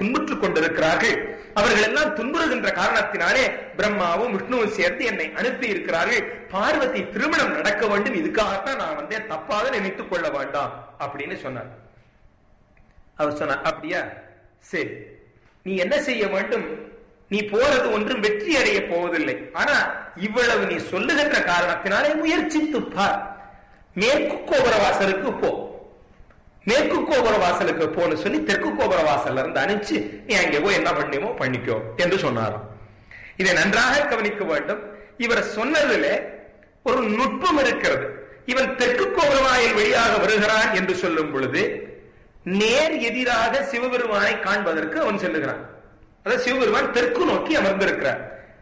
துன்புற்றுக் கொண்டிருக்கிறார்கள் அவர்கள் எல்லாம் துன்புறுகின்ற காரணத்தினாலே பிரம்மாவும் விஷ்ணுவும் சேர்த்து என்னை அனுப்பி இருக்கிறார்கள் பார்வதி திருமணம் நடக்க வேண்டும் இதுக்காகத்தான் நான் வந்தேன் தப்பாக நினைத்துக் கொள்ள வேண்டாம் அப்படின்னு சொன்னார் அவர் சொன்னார் அப்படியா சரி நீ என்ன செய்ய வேண்டும் நீ போறது ஒன்றும் வெற்றி அடைய போவதில்லை ஆனா இவ்வளவு நீ சொல்லுகின்ற காரணத்தினாலே முயற்சித்து பார் மேற்கு கோபுர வாசலுக்கு போ மேற்கு கோபுர வாசலுக்கு போன்னு சொல்லி தெற்கு கோபுர வாசல்ல இருந்து அனுப்பிச்சு நீ அங்கே போய் என்ன பண்ணிமோ பண்ணிக்கோ என்று சொன்னாராம் இதை நன்றாக கவனிக்க வேண்டும் இவர் சொன்னதுல ஒரு நுட்பம் இருக்கிறது இவன் தெற்கு கோபுர வாயில் வழியாக வருகிறான் என்று சொல்லும் பொழுது நேர் எதிராக சிவபெருமானை காண்பதற்கு அவன் செல்லுகிறான் அதாவது சிவபெருமான் தெற்கு நோக்கி அமர்ந்திருக்கிறார்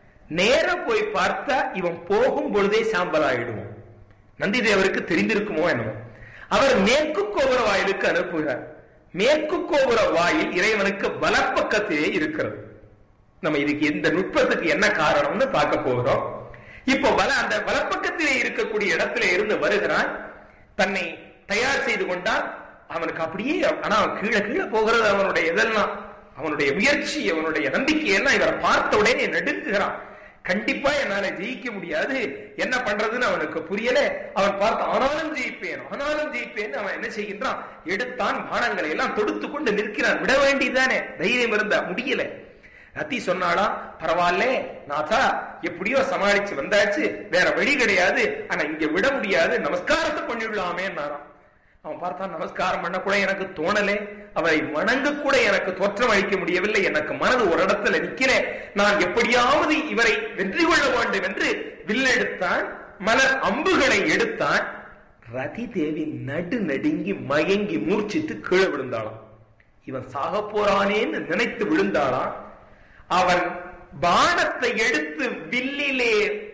நேர போய் பார்த்தா இவன் போகும் பொழுதே சாம்பலாயிடுவோம் நந்தி தேவருக்கு தெரிந்திருக்குமோ என்னமோ அவர் மேற்கு கோபுர வாயிலுக்கு அனுப்புகிறார் மேற்கு கோபுர வாயில் இறைவனுக்கு வலப்பக்கத்திலே இருக்கிறது நம்ம இதுக்கு எந்த நுட்பத்துக்கு என்ன காரணம்னு பார்க்க போகிறோம் இப்போ வல அந்த வலப்பக்கத்திலே இருக்கக்கூடிய இடத்துல இருந்து வருகிறான் தன்னை தயார் செய்து கொண்டால் அவனுக்கு அப்படியே ஆனா அவன் கீழே கீழே போகிறது அவனுடைய இதெல்லாம் அவனுடைய முயற்சி அவனுடைய நம்பிக்கை எல்லாம் இவரை பார்த்த உடனே நடுக்குகிறான் கண்டிப்பா என்னால ஜெயிக்க முடியாது என்ன பண்றதுன்னு அவனுக்கு புரியல அவன் பார்த்து ஆனாலும் ஜெயிப்பேன் ஆனாலும் ஜெயிப்பேன் அவன் என்ன செய்கின்றான் எடுத்தான் பானங்களை எல்லாம் தொடுத்து கொண்டு நிற்கிறான் விட வேண்டியதானே தைரியம் இருந்தா முடியல ரத்தி சொன்னாளா பரவாயில்ல நாதா எப்படியோ சமாளிச்சு வந்தாச்சு வேற வழி கிடையாது ஆனா இங்க விட முடியாது நமஸ்காரத்தை பண்ணிவிடலாமே அவன் பார்த்தான் நமஸ்காரம் பண்ண கூட எனக்கு தோணலே அவரை வணங்க கூட எனக்கு தோற்றம் அளிக்க முடியவில்லை எனக்கு மனது ஒரு இடத்துல நிக்கிற நான் எப்படியாவது இவரை வெற்றி கொள்ள வேண்டும் என்று வில்லெடுத்தான் மலர் அம்புகளை எடுத்தான் ரதி தேவி நடு நடுங்கி மயங்கி மூர்ச்சித்து கீழே விழுந்தாளாம் இவன் சாக போறானேன்னு நினைத்து விழுந்தாளாம் அவன் பானத்தை எடுத்து வில்லிலே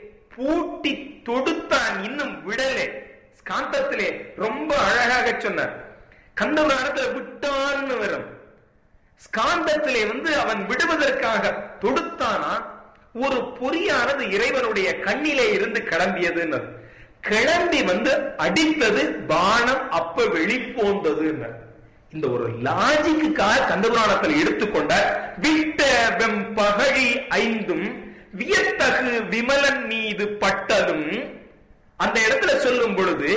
பூட்டி தொடுத்தான் இன்னும் விடலே ஸ்காந்தத்திலே ரொம்ப அழகாக சொன்னார் கந்தபுராணத்துல விட்டான்னு வரும் ஸ்காந்தத்திலே வந்து அவன் விடுவதற்காக தொடுத்தானா ஒரு பொறியானது இறைவனுடைய கண்ணிலே இருந்து கிளம்பியதுன்னு கிளம்பி வந்து அடித்தது பானம் அப்ப வெளிப்போந்தது இந்த ஒரு லாஜிக்குக்காக கந்தபுராணத்தில் எடுத்துக்கொண்ட விட்ட வெம்பகழி ஐந்தும் வியத்தகு விமலன் மீது பட்டதும் அந்த இடத்துல சொல்லும் பொழுது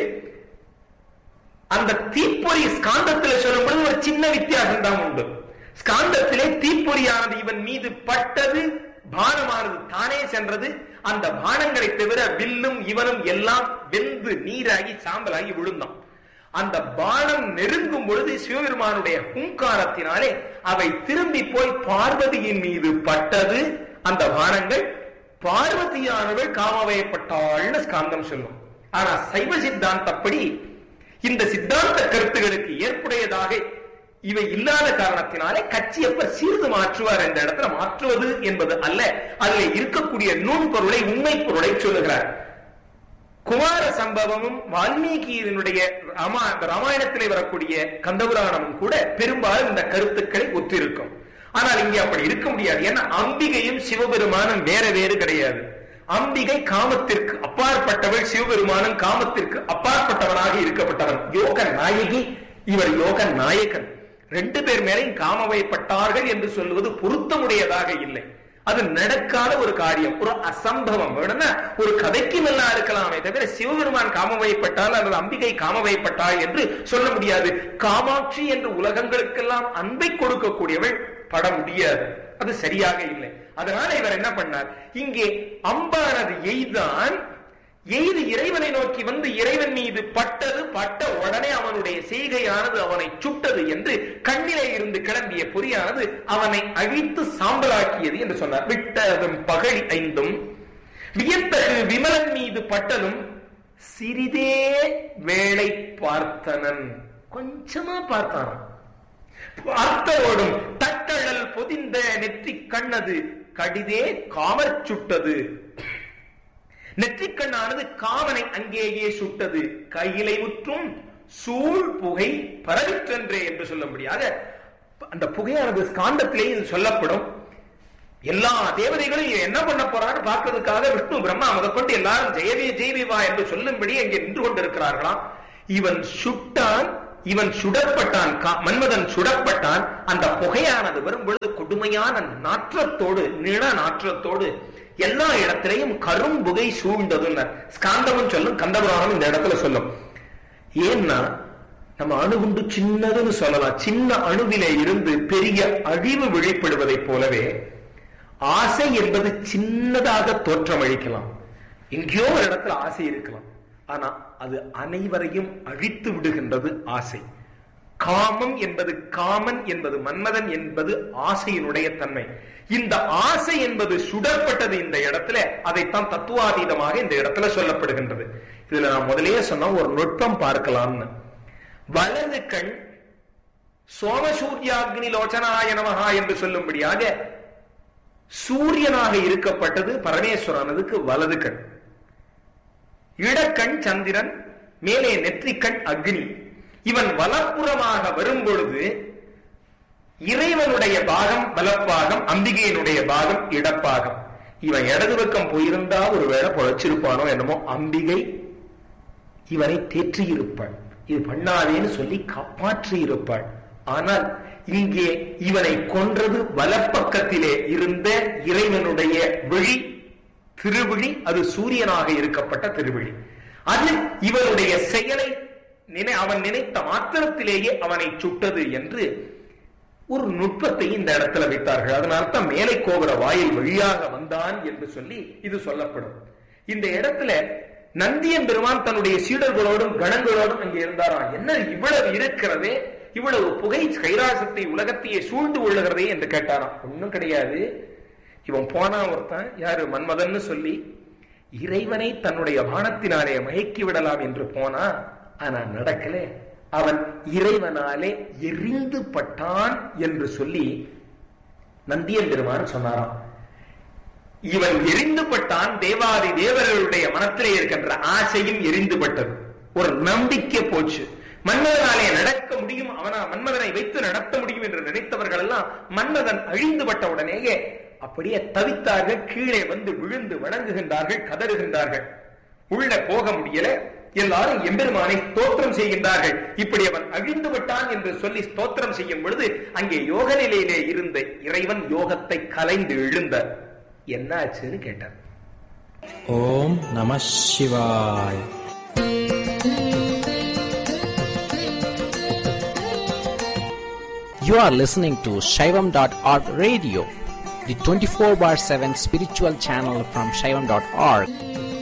அந்த தீப்பொறி ஸ்காந்தத்துல சொல்லும் பொழுது ஒரு சின்ன வித்தியாசம் தான் உண்டு ஸ்காந்தத்திலே தீப்பொறியானது இவன் மீது பட்டது பானமானது தானே சென்றது அந்த பானங்களை தவிர வில்லும் இவனும் எல்லாம் வெந்து நீராகி சாம்பலாகி விழுந்தான் அந்த பானம் நெருங்கும் பொழுது சிவபெருமானுடைய ஹுங்காரத்தினாலே அவை திரும்பி போய் பார்வதியின் மீது பட்டது அந்த பானங்கள் பார்வதியானவள் காமவயப்பட்டாள்னு ஸ்காந்தம் சொல்லும் ஆனா சைவ சித்தாந்தப்படி இந்த சித்தாந்த கருத்துகளுக்கு ஏற்புடையதாக இவை இல்லாத காரணத்தினாலே கட்சியப்ப சிறிது மாற்றுவார் என்ற இடத்துல மாற்றுவது என்பது அல்ல அதில் இருக்கக்கூடிய நுண்பொருளை உண்மை பொருளை சொல்லுகிறார் குமார சம்பவமும் வால்மீகியினுடைய ராமா ராமாயணத்திலே வரக்கூடிய கந்தபுராணமும் கூட பெரும்பாலும் இந்த கருத்துக்களை ஒத்திருக்கும் ஆனால் இங்கே அப்படி இருக்க முடியாது ஏன்னா அம்பிகையும் சிவபெருமானும் வேற வேறு கிடையாது அம்பிகை காமத்திற்கு அப்பாற்பட்டவள் சிவபெருமானும் காமத்திற்கு அப்பாற்பட்டவனாக இருக்கப்பட்டவன் யோக நாயகி இவர் யோக நாயகன் ரெண்டு பேர் மேலையும் காமவைப்பட்டார்கள் என்று சொல்லுவது பொருத்தமுடையதாக இல்லை அது நடக்காத ஒரு காரியம் ஒரு அசம்பவம் வேணும்னா ஒரு கதைக்கு நல்லா இருக்கலாமே தவிர சிவபெருமான் காமவைப்பட்டால் அல்லது அம்பிகை காமவைப்பட்டாள் என்று சொல்ல முடியாது காமாட்சி என்று உலகங்களுக்கெல்லாம் அன்பை கொடுக்கக்கூடியவள் பட முடியாது அது சரியாக இல்லை அதனால இவர் என்ன பண்ணார் இங்கே அம்பானது எய்தான் எய்து இறைவனை நோக்கி வந்து இறைவன் மீது பட்டது பட்ட உடனே அவனுடைய செய்கையானது அவனை சுட்டது என்று கண்ணிலே இருந்து கிளம்பிய பொறியானது அவனை அழித்து சாம்பலாக்கியது என்று சொன்னார் விட்டதும் பகழி ஐந்தும் வியத்தகு விமலன் மீது பட்டதும் சிறிதே வேளை பார்த்தனன் கொஞ்சமா பார்த்தானான் பார்த்தவோடும் தட்டழல் பொதிந்த நெற்றி கண்ணது கடிதே காமற் சுட்டது நெற்றிக்கண்ணானது காமனை அங்கேயே சுட்டது கையிலை முற்றும் சூழ் புகை பரவிற்றென்றே என்று சொல்லும்படியாக அந்த புகையானது ஸ்காந்தத்திலே இது சொல்லப்படும் எல்லா தேவதைகளும் என்ன பண்ண போறான்னு பார்க்கறதுக்காக விஷ்ணு பிரம்மா முதற்கொண்டு எல்லாரும் ஜெயவே ஜெயவிவா என்று சொல்லும்படி அங்கே நின்று கொண்டிருக்கிறார்களாம் இவன் சுட்டான் இவன் சுடப்பட்டான் கா- மன்மதன் சுடப்பட்டான் அந்த புகையானது வரும் பொழுது கொடுமையான நாற்றத்தோடு நில நாற்றத்தோடு எல்லா இடத்திலையும் கரும்புகை சூழ்ந்ததுன்னு ஸ்காந்தமும் சொல்லும் கந்தபுராணம் இந்த இடத்துல சொல்லும் ஏன்னா நம்ம அணுகுண்டு சின்னதுன்னு சொல்லலாம் சின்ன அணுவிலே இருந்து பெரிய அழிவு வெளிப்படுவதைப் போலவே ஆசை என்பது சின்னதாக தோற்றமளிக்கலாம் எங்கேயோ ஒரு இடத்துல ஆசை இருக்கலாம் ஆனா அது அனைவரையும் அழித்து விடுகின்றது ஆசை காமம் என்பது காமன் என்பது மன்மதன் என்பது ஆசையினுடைய தன்மை இந்த ஆசை என்பது சுடப்பட்டது இந்த இடத்துல அதைத்தான் தத்துவாதீதமாக இந்த இடத்துல சொல்லப்படுகின்றது இதுல நான் முதல்லயே சொன்ன ஒரு நுட்பம் பார்க்கலாம்னு வலது கண் சோமசூர்யாக்னி லோச்சனாய நமஹா என்று சொல்லும்படியாக சூரியனாக இருக்கப்பட்டது பரமேஸ்வரனதுக்கு வலது கண் இடக்கண் சந்திரன் மேலே நெற்றிக்கண் அக்னி இவன் வலப்புறமாக வரும் பொழுது இறைவனுடைய பாகம் வலப்பாகம் அம்பிகையினுடைய பாகம் இடப்பாகம் இவன் இடது பக்கம் போயிருந்தா ஒருவேளை பொழைச்சிருப்பானோ என்னமோ அம்பிகை இவனை தேற்றியிருப்பாள் இது பண்ணாதேன்னு சொல்லி காப்பாற்றி இருப்பாள் ஆனால் இங்கே இவனை கொன்றது வலப்பக்கத்திலே இருந்த இறைவனுடைய விழி திருவிழி அது சூரியனாக இருக்கப்பட்ட திருவிழி அது இவனுடைய செயலை நினை அவன் நினைத்த மாத்திரத்திலேயே அவனை சுட்டது என்று ஒரு நுட்பத்தை இந்த இடத்துல வைத்தார்கள் அதன் அர்த்தம் மேலை கோபுர வாயில் வழியாக வந்தான் என்று சொல்லி இது சொல்லப்படும் இந்த இடத்துல நந்தியன் பெருமான் தன்னுடைய சீடர்களோடும் கணங்களோடும் அங்கே இருந்தாராம் என்ன இவ்வளவு இருக்கிறதே இவ்வளவு புகை கைலாசத்தை உலகத்தையே சூழ்ந்து கொள்ளுகிறதே என்று கேட்டாராம் ஒண்ணும் கிடையாது இவன் போனா ஒருத்தன் யாரு மன்மதன்னு சொல்லி இறைவனை தன்னுடைய வானத்தினாலே மயக்கி விடலாம் என்று போனா ஆனா நடக்கல அவன் இறைவனாலே எரிந்து பட்டான் என்று சொல்லி நந்தியன் பெருமான் சொன்னாராம் இவன் எரிந்து பட்டான் தேவாதி தேவர்களுடைய மனத்திலே இருக்கின்ற ஆசையும் எரிந்து பட்டது ஒரு நம்பிக்கை போச்சு மன்மதனாலே நடக்க முடியும் அவனா மன்மதனை வைத்து நடத்த முடியும் என்று நினைத்தவர்கள் எல்லாம் மன்மதன் அழிந்து பட்ட உடனேயே அப்படியே தவித்தார்கள் கீழே வந்து விழுந்து வணங்குகின்றார்கள் கதறுகின்றார்கள் உள்ள போக முடியல எல்லாரும் எம்பெருமானை ஸ்தோத்திரம் செய்கின்றார்கள் இப்படி அவன் அழிந்து விட்டான் என்று சொல்லி ஸ்தோத்திரம் செய்யும் பொழுது அங்கே யோக நிலையிலே இருந்த இறைவன் யோகத்தை கலைந்து எழுந்தார் என்ன ஆச்சுன்னு கேட்டார் ஓம் நம சிவாய் You are listening to Shaivam.org radio, the 24 bar 7 spiritual channel from Shaivam.org.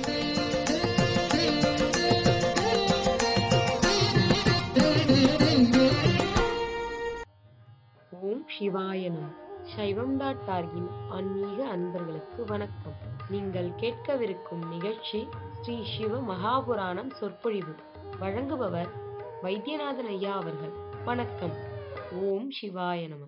ஓம் சிவாயனம் சைவம் டாட் டார்கின் ஆன்மீக அன்பர்களுக்கு வணக்கம் நீங்கள் கேட்கவிருக்கும் நிகழ்ச்சி ஸ்ரீ சிவ மகாபுராணம் சொற்பொழிவு வழங்குபவர் வைத்தியநாதன் ஐயா அவர்கள் வணக்கம் ஓம் சிவாய நம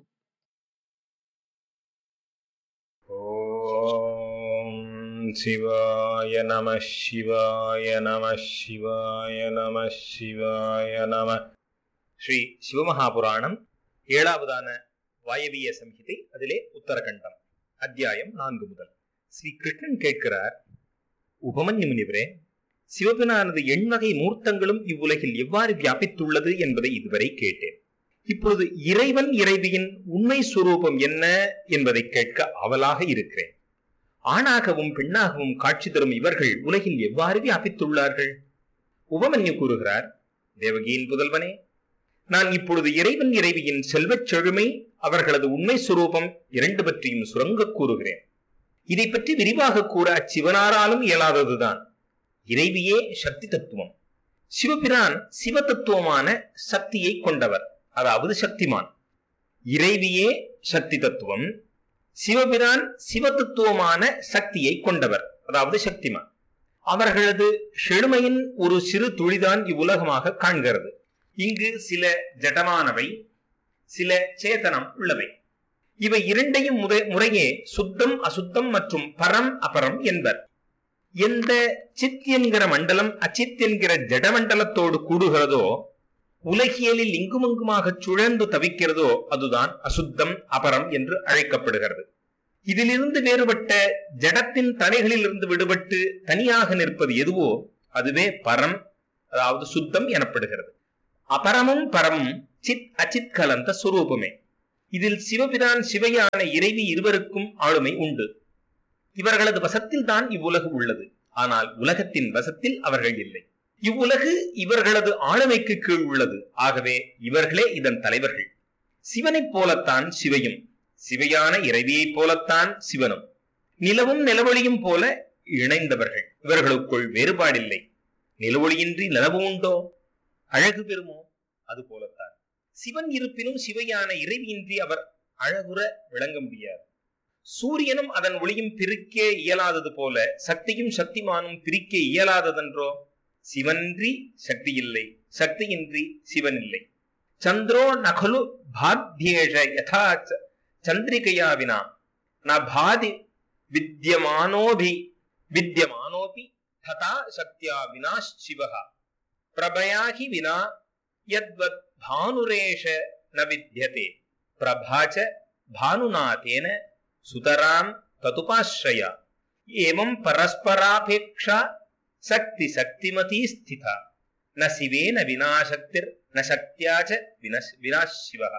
ॐ शिवाय नमः शिवाय नमः शिवाय नमः शिवाय नमः ஸ்ரீ சிவமகாபுராணம் ஏழாவதான வாயவிய சம்ஹிதை அதிலே உத்தரகண்டம் அத்தியாயம் நான்கு முதல் ஸ்ரீ கிருஷ்ணன் கேட்கிறார் உபமன்யு முனிவரே சிவபினானது எண்வகை மூர்த்தங்களும் இவ்வுலகில் எவ்வாறு வியாபித்துள்ளது என்பதை இதுவரை கேட்டேன் இப்பொழுது இறைவன் இறைவியின் உண்மை சுரூபம் என்ன என்பதை கேட்க அவலாக இருக்கிறேன் ஆணாகவும் பெண்ணாகவும் காட்சி தரும் இவர்கள் உலகில் எவ்வாறு வியாபித்துள்ளார்கள் உபமன்யு கூறுகிறார் தேவகியின் புதல்வனே நான் இப்பொழுது இறைவன் இறைவியின் செல்வச் செழுமை அவர்களது உண்மை சுரூபம் இரண்டு பற்றியும் சுரங்க கூறுகிறேன் இதை பற்றி விரிவாக கூற அச்சிவனாராலும் இயலாததுதான் இறைவியே சக்தி தத்துவம் சிவபிரான் சிவ தத்துவமான சக்தியை கொண்டவர் அதாவது சக்திமான் இறைவியே சக்தி தத்துவம் சிவபிரான் சிவ தத்துவமான சக்தியை கொண்டவர் அதாவது சக்திமான் அவர்களது செழுமையின் ஒரு சிறு துளிதான் இவ்வுலகமாக காண்கிறது இங்கு சில ஜடமானவை சில சேதனம் உள்ளவை இவை இரண்டையும் முறை- முறையே சுத்தம் அசுத்தம் மற்றும் பரம் அபரம் என்பர் எந்த சித் என்கிற மண்டலம் அச்சித் என்கிற ஜடமண்டலத்தோடு கூடுகிறதோ உலகியலில் இங்குமங்குமாக சுழன்று தவிக்கிறதோ அதுதான் அசுத்தம் அபரம் என்று அழைக்கப்படுகிறது இதிலிருந்து வேறுபட்ட ஜடத்தின் தடைகளில் இருந்து விடுபட்டு தனியாக நிற்பது எதுவோ அதுவே பரம் அதாவது சுத்தம் எனப்படுகிறது அபரமும் பரமும் சித் அச்சித் கலந்த சுரூபமே இதில் சிவபிரான் சிவையான இறைவி இருவருக்கும் ஆளுமை உண்டு இவர்களது வசத்தில் தான் இவ்வுலகு உள்ளது ஆனால் உலகத்தின் வசத்தில் அவர்கள் இல்லை இவ்வுலகு இவர்களது ஆளுமைக்கு கீழ் உள்ளது ஆகவே இவர்களே இதன் தலைவர்கள் சிவனைப் போலத்தான் சிவையும் சிவையான இறைவியைப் போலத்தான் சிவனும் நிலவும் நிலவொளியும் போல இணைந்தவர்கள் இவர்களுக்குள் வேறுபாடில்லை நிலவொளியின்றி நிலவு உண்டோ அழகு பெறுமோ அது போலத்தான் சிவன் இருப்பினும் சிவையான இறைவியின்றி அவர் அழகுற விளங்க முடியாது சூரியனும் அதன் ஒளியும் பிரிக்க இயலாதது போல சக்தியும் சக்திமானும் பிரிக்க இயலாததென்றோ சிவன்றி சக்தி இல்லை சக்தியின்றி சிவன் இல்லை சந்திரோ நகலு பாத்யேஷ யதா ச- சந்திரிகையா வினா ந பாதி வித்யமானோபி வித்யமானோபி ததா சக்தியா வினா சிவः பிரபயாஹி வினா யத்வத் பானுரேஷ ந வித்யதே பிரபா ச भानुनाथेन सुतरां ततुपाश्रया एवं परस्परापेक्षा शक्ति शक्तिमती स्थिता न शिवेन विना शक्तिर् न शक्त्या च विनश् विनाशिवः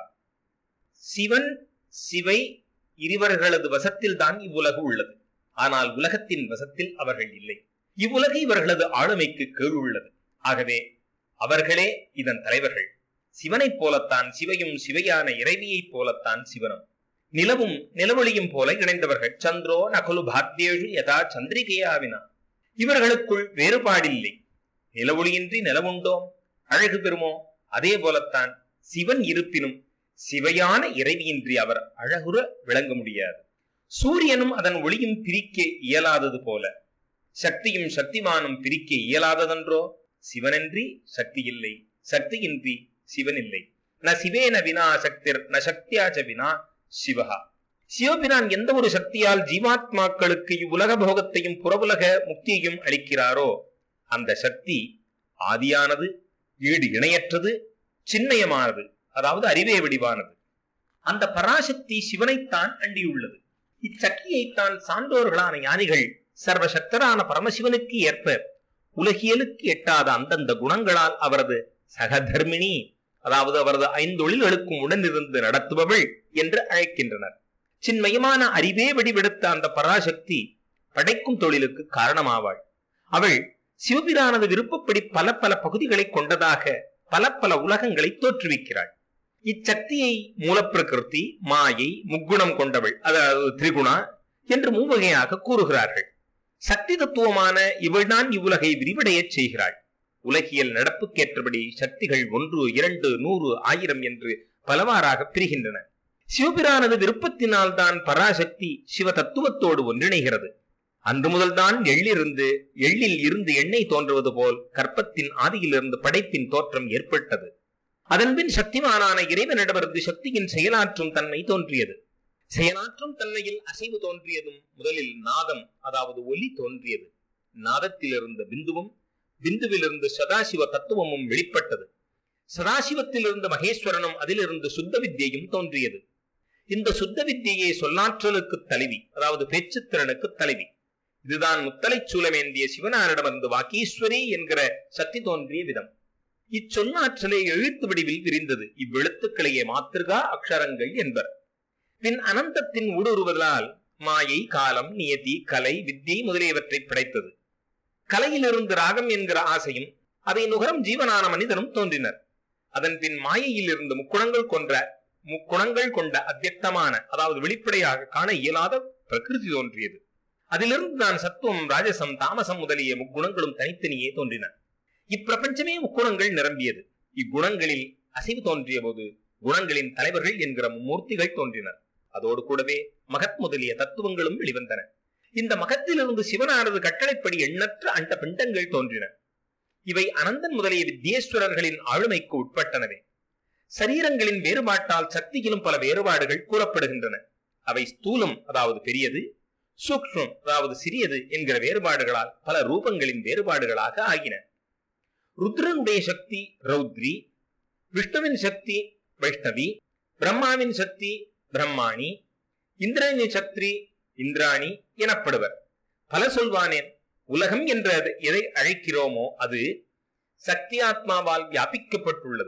சிவன் சிவை இருவர்களது வசத்தில் தான் இவ்வுலகு உள்ளது ஆனால் உலகத்தின் வசத்தில் அவர்கள் இல்லை இவ்வுலகு இவர்களது ஆளுமைக்கு கீழ் உள்ளது ஆகவே அவர்களே இதன் தலைவர்கள் சிவனைப் போலத்தான் சிவையும் சிவையான இறைவியைப் போலத்தான் சிவனும் நிலவும் நிலவொளியும் போல இணைந்தவர்கள் சந்திரோ நகுலு பாத்தியேஷு யதா சந்திரிகையாவினா இவர்களுக்குள் வேறுபாடில்லை நிலவொளியின்றி நிலவுண்டோம் அழகு பெறுமோ அதே போலத்தான் சிவன் இருப்பினும் சிவையான இறைவியின்றி அவர் அழகுற விளங்க முடியாது சூரியனும் அதன் ஒளியும் பிரிக்க இயலாதது போல சக்தியும் சக்திமானும் பிரிக்க இயலாததென்றோ சிவனின்றி சக்தி இல்லை சக்தியின்றி சிவன் இல்லை ந சிவேன வினா சக்திர் ந சக்தியாச்ச வினா சிவகா சிவபிரான் எந்த ஒரு சக்தியால் ஜீவாத்மாக்களுக்கு இவ்வுலக போகத்தையும் புறவுலக முக்தியையும் அளிக்கிறாரோ அந்த சக்தி ஆதியானது ஈடு இணையற்றது சின்னயமானது அதாவது அறிவே வடிவானது அந்த பராசக்தி சிவனைத்தான் அண்டியுள்ளது இச்சக்தியைத்தான் சான்றோர்களான ஞானிகள் சர்வசக்தரான பரமசிவனுக்கு ஏற்ப உலகியலுக்கு எட்டாத அந்தந்த குணங்களால் அவரது சகதர்மிணி அதாவது அவரது ஐந்தொழில்களுக்கும் உடனிருந்து நடத்துபவள் என்று அழைக்கின்றனர் சின்மயமான அறிவே வடிவெடுத்த அந்த பராசக்தி படைக்கும் தொழிலுக்கு காரணமாவாள் அவள் சிவபிரானது விருப்பப்படி பல பல பகுதிகளை கொண்டதாக பல பல உலகங்களை தோற்றுவிக்கிறாள் இச்சக்தியை மூலப்பிரகிருதி மாயை முக்குணம் கொண்டவள் அதாவது திரிகுணா என்று மூவகையாக கூறுகிறார்கள் சக்தி தத்துவமான இவள்தான் இவ்வுலகை விரிவடையச் செய்கிறாள் உலகியல் நடப்புக்கேற்றபடி சக்திகள் ஒன்று இரண்டு நூறு ஆயிரம் என்று பலவாறாக பிரிகின்றன சிவபிரானது விருப்பத்தினால் தான் பராசக்தி சிவ தத்துவத்தோடு ஒன்றிணைகிறது அன்று முதல்தான் எள்ளிருந்து எள்ளில் இருந்து எண்ணெய் தோன்றுவது போல் கற்பத்தின் ஆதியிலிருந்து படைப்பின் தோற்றம் ஏற்பட்டது அதன்பின் சக்திமானான இறைவனிடமிருந்து சக்தியின் செயலாற்றும் தன்மை தோன்றியது செயலாற்றும் தன்மையில் அசைவு தோன்றியதும் முதலில் நாதம் அதாவது ஒலி தோன்றியது நாதத்திலிருந்த பிந்துவும் பிந்துவிலிருந்து சதாசிவ தத்துவமும் வெளிப்பட்டது சதாசிவத்திலிருந்து மகேஸ்வரனும் அதிலிருந்து சுத்த வித்தியையும் தோன்றியது இந்த சுத்த வித்தியை சொல்லாற்றலுக்கு தலைவி அதாவது பேச்சுத்திறனுக்கு தலைவி இதுதான் முத்தலைச் சூலமேந்திய சிவனாரிடமிருந்து வாக்கீஸ்வரி என்கிற சக்தி தோன்றிய விதம் இச்சொல்லாற்றலை எழுத்து வடிவில் விரிந்தது இவ்வெழுத்துக்களையே மாத்திருகா அக்ஷரங்கள் என்பர் பின் அனந்தத்தின் ஊடுருவதால் மாயை காலம் நியதி கலை வித்தியை முதலியவற்றை படைத்தது கலையிலிருந்து ராகம் என்கிற ஆசையும் அதை நுகரும் ஜீவனான மனிதனும் தோன்றினர் அதன் பின் மாயையில் இருந்து முக்குணங்கள் கொன்ற முக்குணங்கள் கொண்ட அத்தியக்தமான அதாவது வெளிப்படையாக காண இயலாத பிரகிருதி தோன்றியது அதிலிருந்து தான் சத்துவம் ராஜசம் தாமசம் முதலிய முக்குணங்களும் தனித்தனியே தோன்றின இப்பிரபஞ்சமே முக்குணங்கள் நிரம்பியது இக்குணங்களில் அசைவு தோன்றிய போது குணங்களின் தலைவர்கள் என்கிற மும்மூர்த்திகள் தோன்றினர் அதோடு கூடவே மகத் முதலிய தத்துவங்களும் வெளிவந்தன இந்த மகத்திலிருந்து சிவனானது கட்டளைப்படி எண்ணற்ற அண்ட பிண்டங்கள் தோன்றின இவை அனந்தன் முதலிய வித்யேஸ்வரர்களின் ஆளுமைக்கு உட்பட்டனவே சரீரங்களின் வேறுபாட்டால் சக்தியிலும் பல வேறுபாடுகள் கூறப்படுகின்றன அவை ஸ்தூலம் அதாவது பெரியது சூக்ஷ்மம் அதாவது சிறியது என்கிற வேறுபாடுகளால் பல ரூபங்களின் வேறுபாடுகளாக ஆகின ருத்ரனுடைய சக்தி ரௌத்ரி விஷ்ணுவின் சக்தி வைஷ்ணவி பிரம்மாவின் சக்தி பிரம்மாணி இந்திரனின் சக்தி இந்திராணி எனப்படுவர் பல சொல்வானேன் உலகம் என்ற எதை அழைக்கிறோமோ அது சக்தி ஆத்மாவால் வியாபிக்கப்பட்டுள்ளது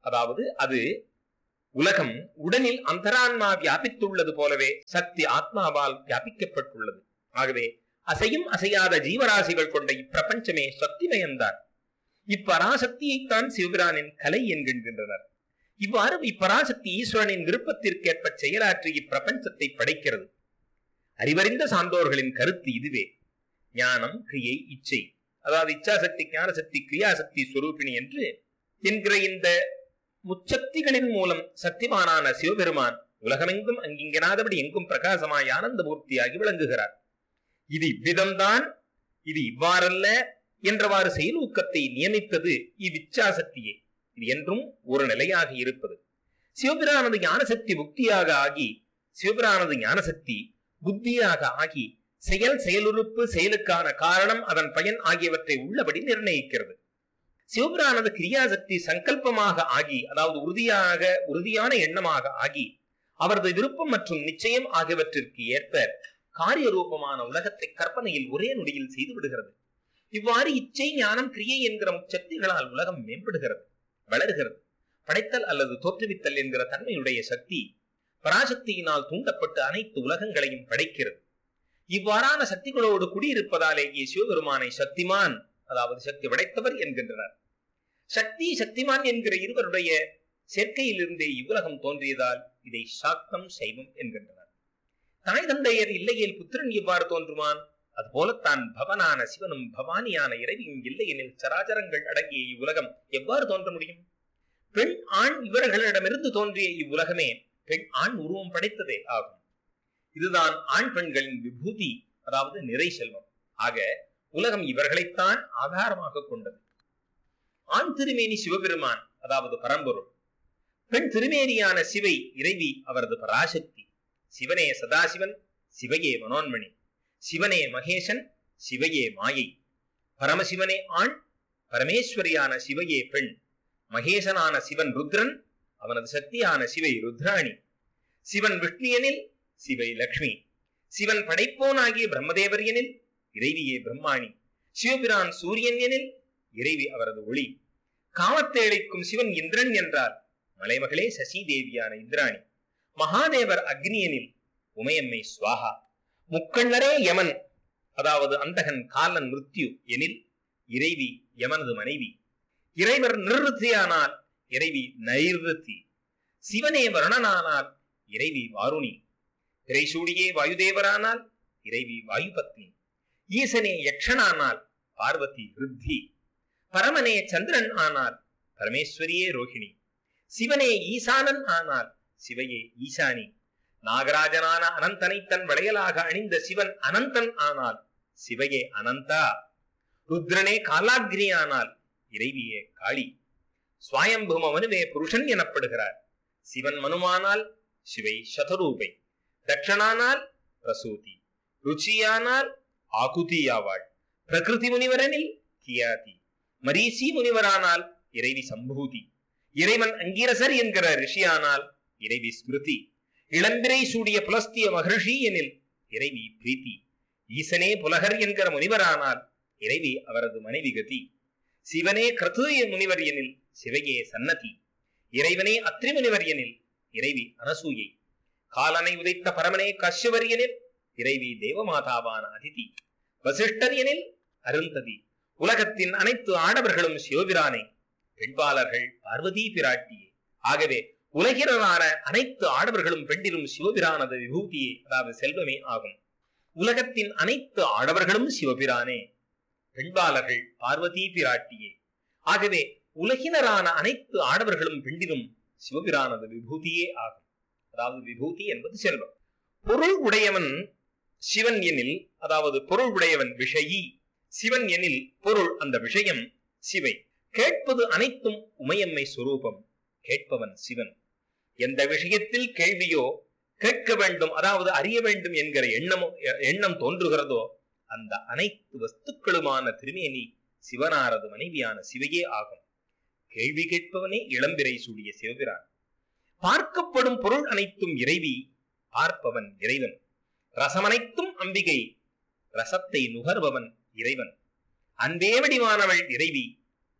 அதாவது அது உலகம் உடலில் அந்தரான்மா வியாபித்துள்ளது போலவே சக்தி ஆத்மாவால் வியாபிக்கப்பட்டுள்ளது ஆகவே அசையும் அசையாத ஜீவராசிகள் கொண்ட இப்பிரபஞ்சமே சக்திமயம்தான் இப்பராசக்தியைத்தான் சிவபிரானின் கலை என்கின்றனர் இவ்வாறு இப்பராசக்தி ஈஸ்வரனின் விருப்பத்திற்கேற்ப செயலாற்றி இப்பிரபஞ்சத்தை படைக்கிறது அறிவறிந்த சான்றோர்களின் கருத்து இதுவே ஞானம் கிரியை இச்சை அதாவது இச்சாசக்தி ஞானசக்தி கிரியாசக்தி ஸ்வரூபிணி என்று என்கிற இந்த முச்சக்திகளின் மூலம் சக்திமானான சிவபெருமான் உலகமெங்கும் அங்கிங்கனாதபடி எங்கும் பிரகாசமாய் ஆனந்தமூர்த்தியாகி விளங்குகிறார் இது இவ்விதம்தான் இது இவ்வாறல்ல என்றவாறு செயலூக்கத்தை நியமித்தது இவ்விச்சாசக்தியே இது என்றும் ஒரு நிலையாக இருப்பது சிவபிரானது ஞானசக்தி முக்தியாக ஆகி சிவபிரானது ஞானசக்தி புத்தியாக ஆகி செயல் செயலுறுப்பு செயலுக்கான காரணம் அதன் பயன் ஆகியவற்றை உள்ளபடி நிர்ணயிக்கிறது சிவபிரானது கிரியாசக்தி சங்கல்பமாக ஆகி அதாவது உறுதியாக உறுதியான எண்ணமாக ஆகி அவரது விருப்பம் மற்றும் நிச்சயம் ஆகியவற்றிற்கு ஏற்ப காரிய ரூபமான உலகத்தை கற்பனையில் ஒரே நொடியில் செய்து விடுகிறது இவ்வாறு இச்சை ஞானம் கிரியை என்கிற முச்சக்திகளால் உலகம் மேம்படுகிறது வளர்கிறது படைத்தல் அல்லது தோற்றுவித்தல் என்கிற தன்மையுடைய சக்தி பராசக்தியினால் தூண்டப்பட்டு அனைத்து உலகங்களையும் படைக்கிறது இவ்வாறான சக்திகளோடு குடியிருப்பதாலேயே சிவபெருமானை சக்திமான் அதாவது சக்தி படைத்தவர் என்கின்றனர் சக்தி சக்திமான் என்கிற இருவருடைய சேர்க்கையிலிருந்தே இவ்வுலகம் தோன்றியதால் இதை சாக்தம் சைவம் என்கின்றனர் தாய் தந்தையர் இல்லையில் புத்திரன் எவ்வாறு தோன்றுமான் அதுபோலத்தான் பவனான சிவனும் பவானியான இறைவியும் இல்லையெனில் சராச்சரங்கள் அடங்கிய இவ்வுலகம் எவ்வாறு தோன்ற முடியும் பெண் ஆண் இவர்களிடமிருந்து தோன்றிய இவ்வுலகமே பெண் ஆண் உருவம் படைத்ததே ஆகும் இதுதான் ஆண் பெண்களின் விபூதி அதாவது நிறை செல்வம் ஆக உலகம் இவர்களைத்தான் ஆதாரமாக கொண்டது ஆண் திருமேனி சிவபெருமான் அதாவது பரம்பொருள் பெண் திருமேனியான சிவை இறைவி அவரது பராசக்தி சிவனே சதாசிவன் சிவையே மனோன்மணி சிவனே மகேசன் சிவையே மாயை பரமசிவனே ஆண் பரமேஸ்வரியான சிவையே பெண் மகேசனான சிவன் ருத்ரன் அவனது சக்தியான சிவை ருத்ராணி சிவன் விஷ்ணியனில் சிவை லக்ஷ்மி சிவன் படைப்போனாகிய பிரம்மதேவர் எனில் இறைவியே பிரம்மாணி சிவபிரான் சூரியன் எனில் இறைவி அவரது ஒளி காமத்தை அளிக்கும் சிவன் இந்திரன் என்றால் மலைமகளே சசி தேவியான இந்திராணி மகாதேவர் அக்னியனில் உமையம்மை சுவாகா முக்கண்ணரே யமன் அதாவது அந்தகன் காலன் மிருத்யு எனில் இறைவி யமனது மனைவி இறைவர் நிர்வத்தியானால் இறைவி நைர்வத்தி சிவனே வருணனானால் இறைவி வாருணி திரைசூடியே வாயுதேவரானால் இறைவி வாயுபத்னி ஈசனே யக்ஷனானால் பார்வதி ருத்தி பரமனே சந்திரன் ஆனால் பரமேஸ்வரியே ரோஹிணி சிவனே ஈசானன் ஆனால் சிவையே ஈசானி நாகராஜனான அனந்தனை தன் வளையலாக அணிந்த சிவன் அனந்தன் ஆனால் சிவையே அனந்தா ருத்ரனே காலாக்னி ஆனால் இறைவியே காளி சுவாயம்பும மனுவே புருஷன் எனப்படுகிறார் சிவன் மனுமானால் சிவை சதரூபை தட்சணானால் பிரசூதி ருச்சியானால் ஆகுதியாவாள் பிரகிருதி முனிவரனில் கியாதி மரீசி முனிவரானால் இறைவி சம்பூதி இறைவன் அங்கீரசர் என்கிற ரிஷியானால் இறைவி ஸ்மிருதி இளம்பிரை சூடிய புலஸ்திய மகர்ஷி எனில் இறைவி பிரீத்தி ஈசனே புலகர் என்கிற முனிவரானால் இறைவி அவரது மனைவி கதி சிவனே கிருத்து முனிவர் எனில் சிவையே சன்னதி இறைவனே அத்ரி முனிவர் எனில் இறைவி அனசூயை காலனை உதைத்த பரமனே கஷ்யவர் எனில் இறைவி தேவமாதாவான அதிதி வசிஷ்டர் எனில் அருந்ததி உலகத்தின் அனைத்து ஆடவர்களும் சிவபிரானே பெண்பாளர்கள் பார்வதி பிராட்டியே ஆகவே உலகினரான அனைத்து ஆடவர்களும் பெண்டிலும் சிவபிரானது விபூதியே அதாவது செல்வமே ஆகும் உலகத்தின் அனைத்து ஆடவர்களும் சிவபிரானே பெண்பாளர்கள் பார்வதி பிராட்டியே ஆகவே உலகினரான அனைத்து ஆடவர்களும் பெண்டிலும் சிவபிரானது விபூதியே ஆகும் அதாவது விபூதி என்பது செல்வம் பொருள் உடையவன் சிவன் எனில் அதாவது பொருள் உடையவன் விஷயி சிவன் எனில் பொருள் அந்த விஷயம் சிவை கேட்பது அனைத்தும் உமையம்மை சுரூபம் கேட்பவன் சிவன் எந்த விஷயத்தில் கேள்வியோ கேட்க வேண்டும் அதாவது அறிய வேண்டும் என்கிற எண்ணமோ எண்ணம் தோன்றுகிறதோ அந்த அனைத்து வஸ்துக்களுமான திருமேனி சிவனாரது மனைவியான சிவையே ஆகும் கேள்வி கேட்பவனே இளம்பிரை சூடிய சிவபிரான் பார்க்கப்படும் பொருள் அனைத்தும் இறைவி பார்ப்பவன் இறைவன் ரசமனைத்தும் அம்பிகை ரசத்தை நுகர்பவன் இறைவன் அன்பே வடிவானவள் இறைவி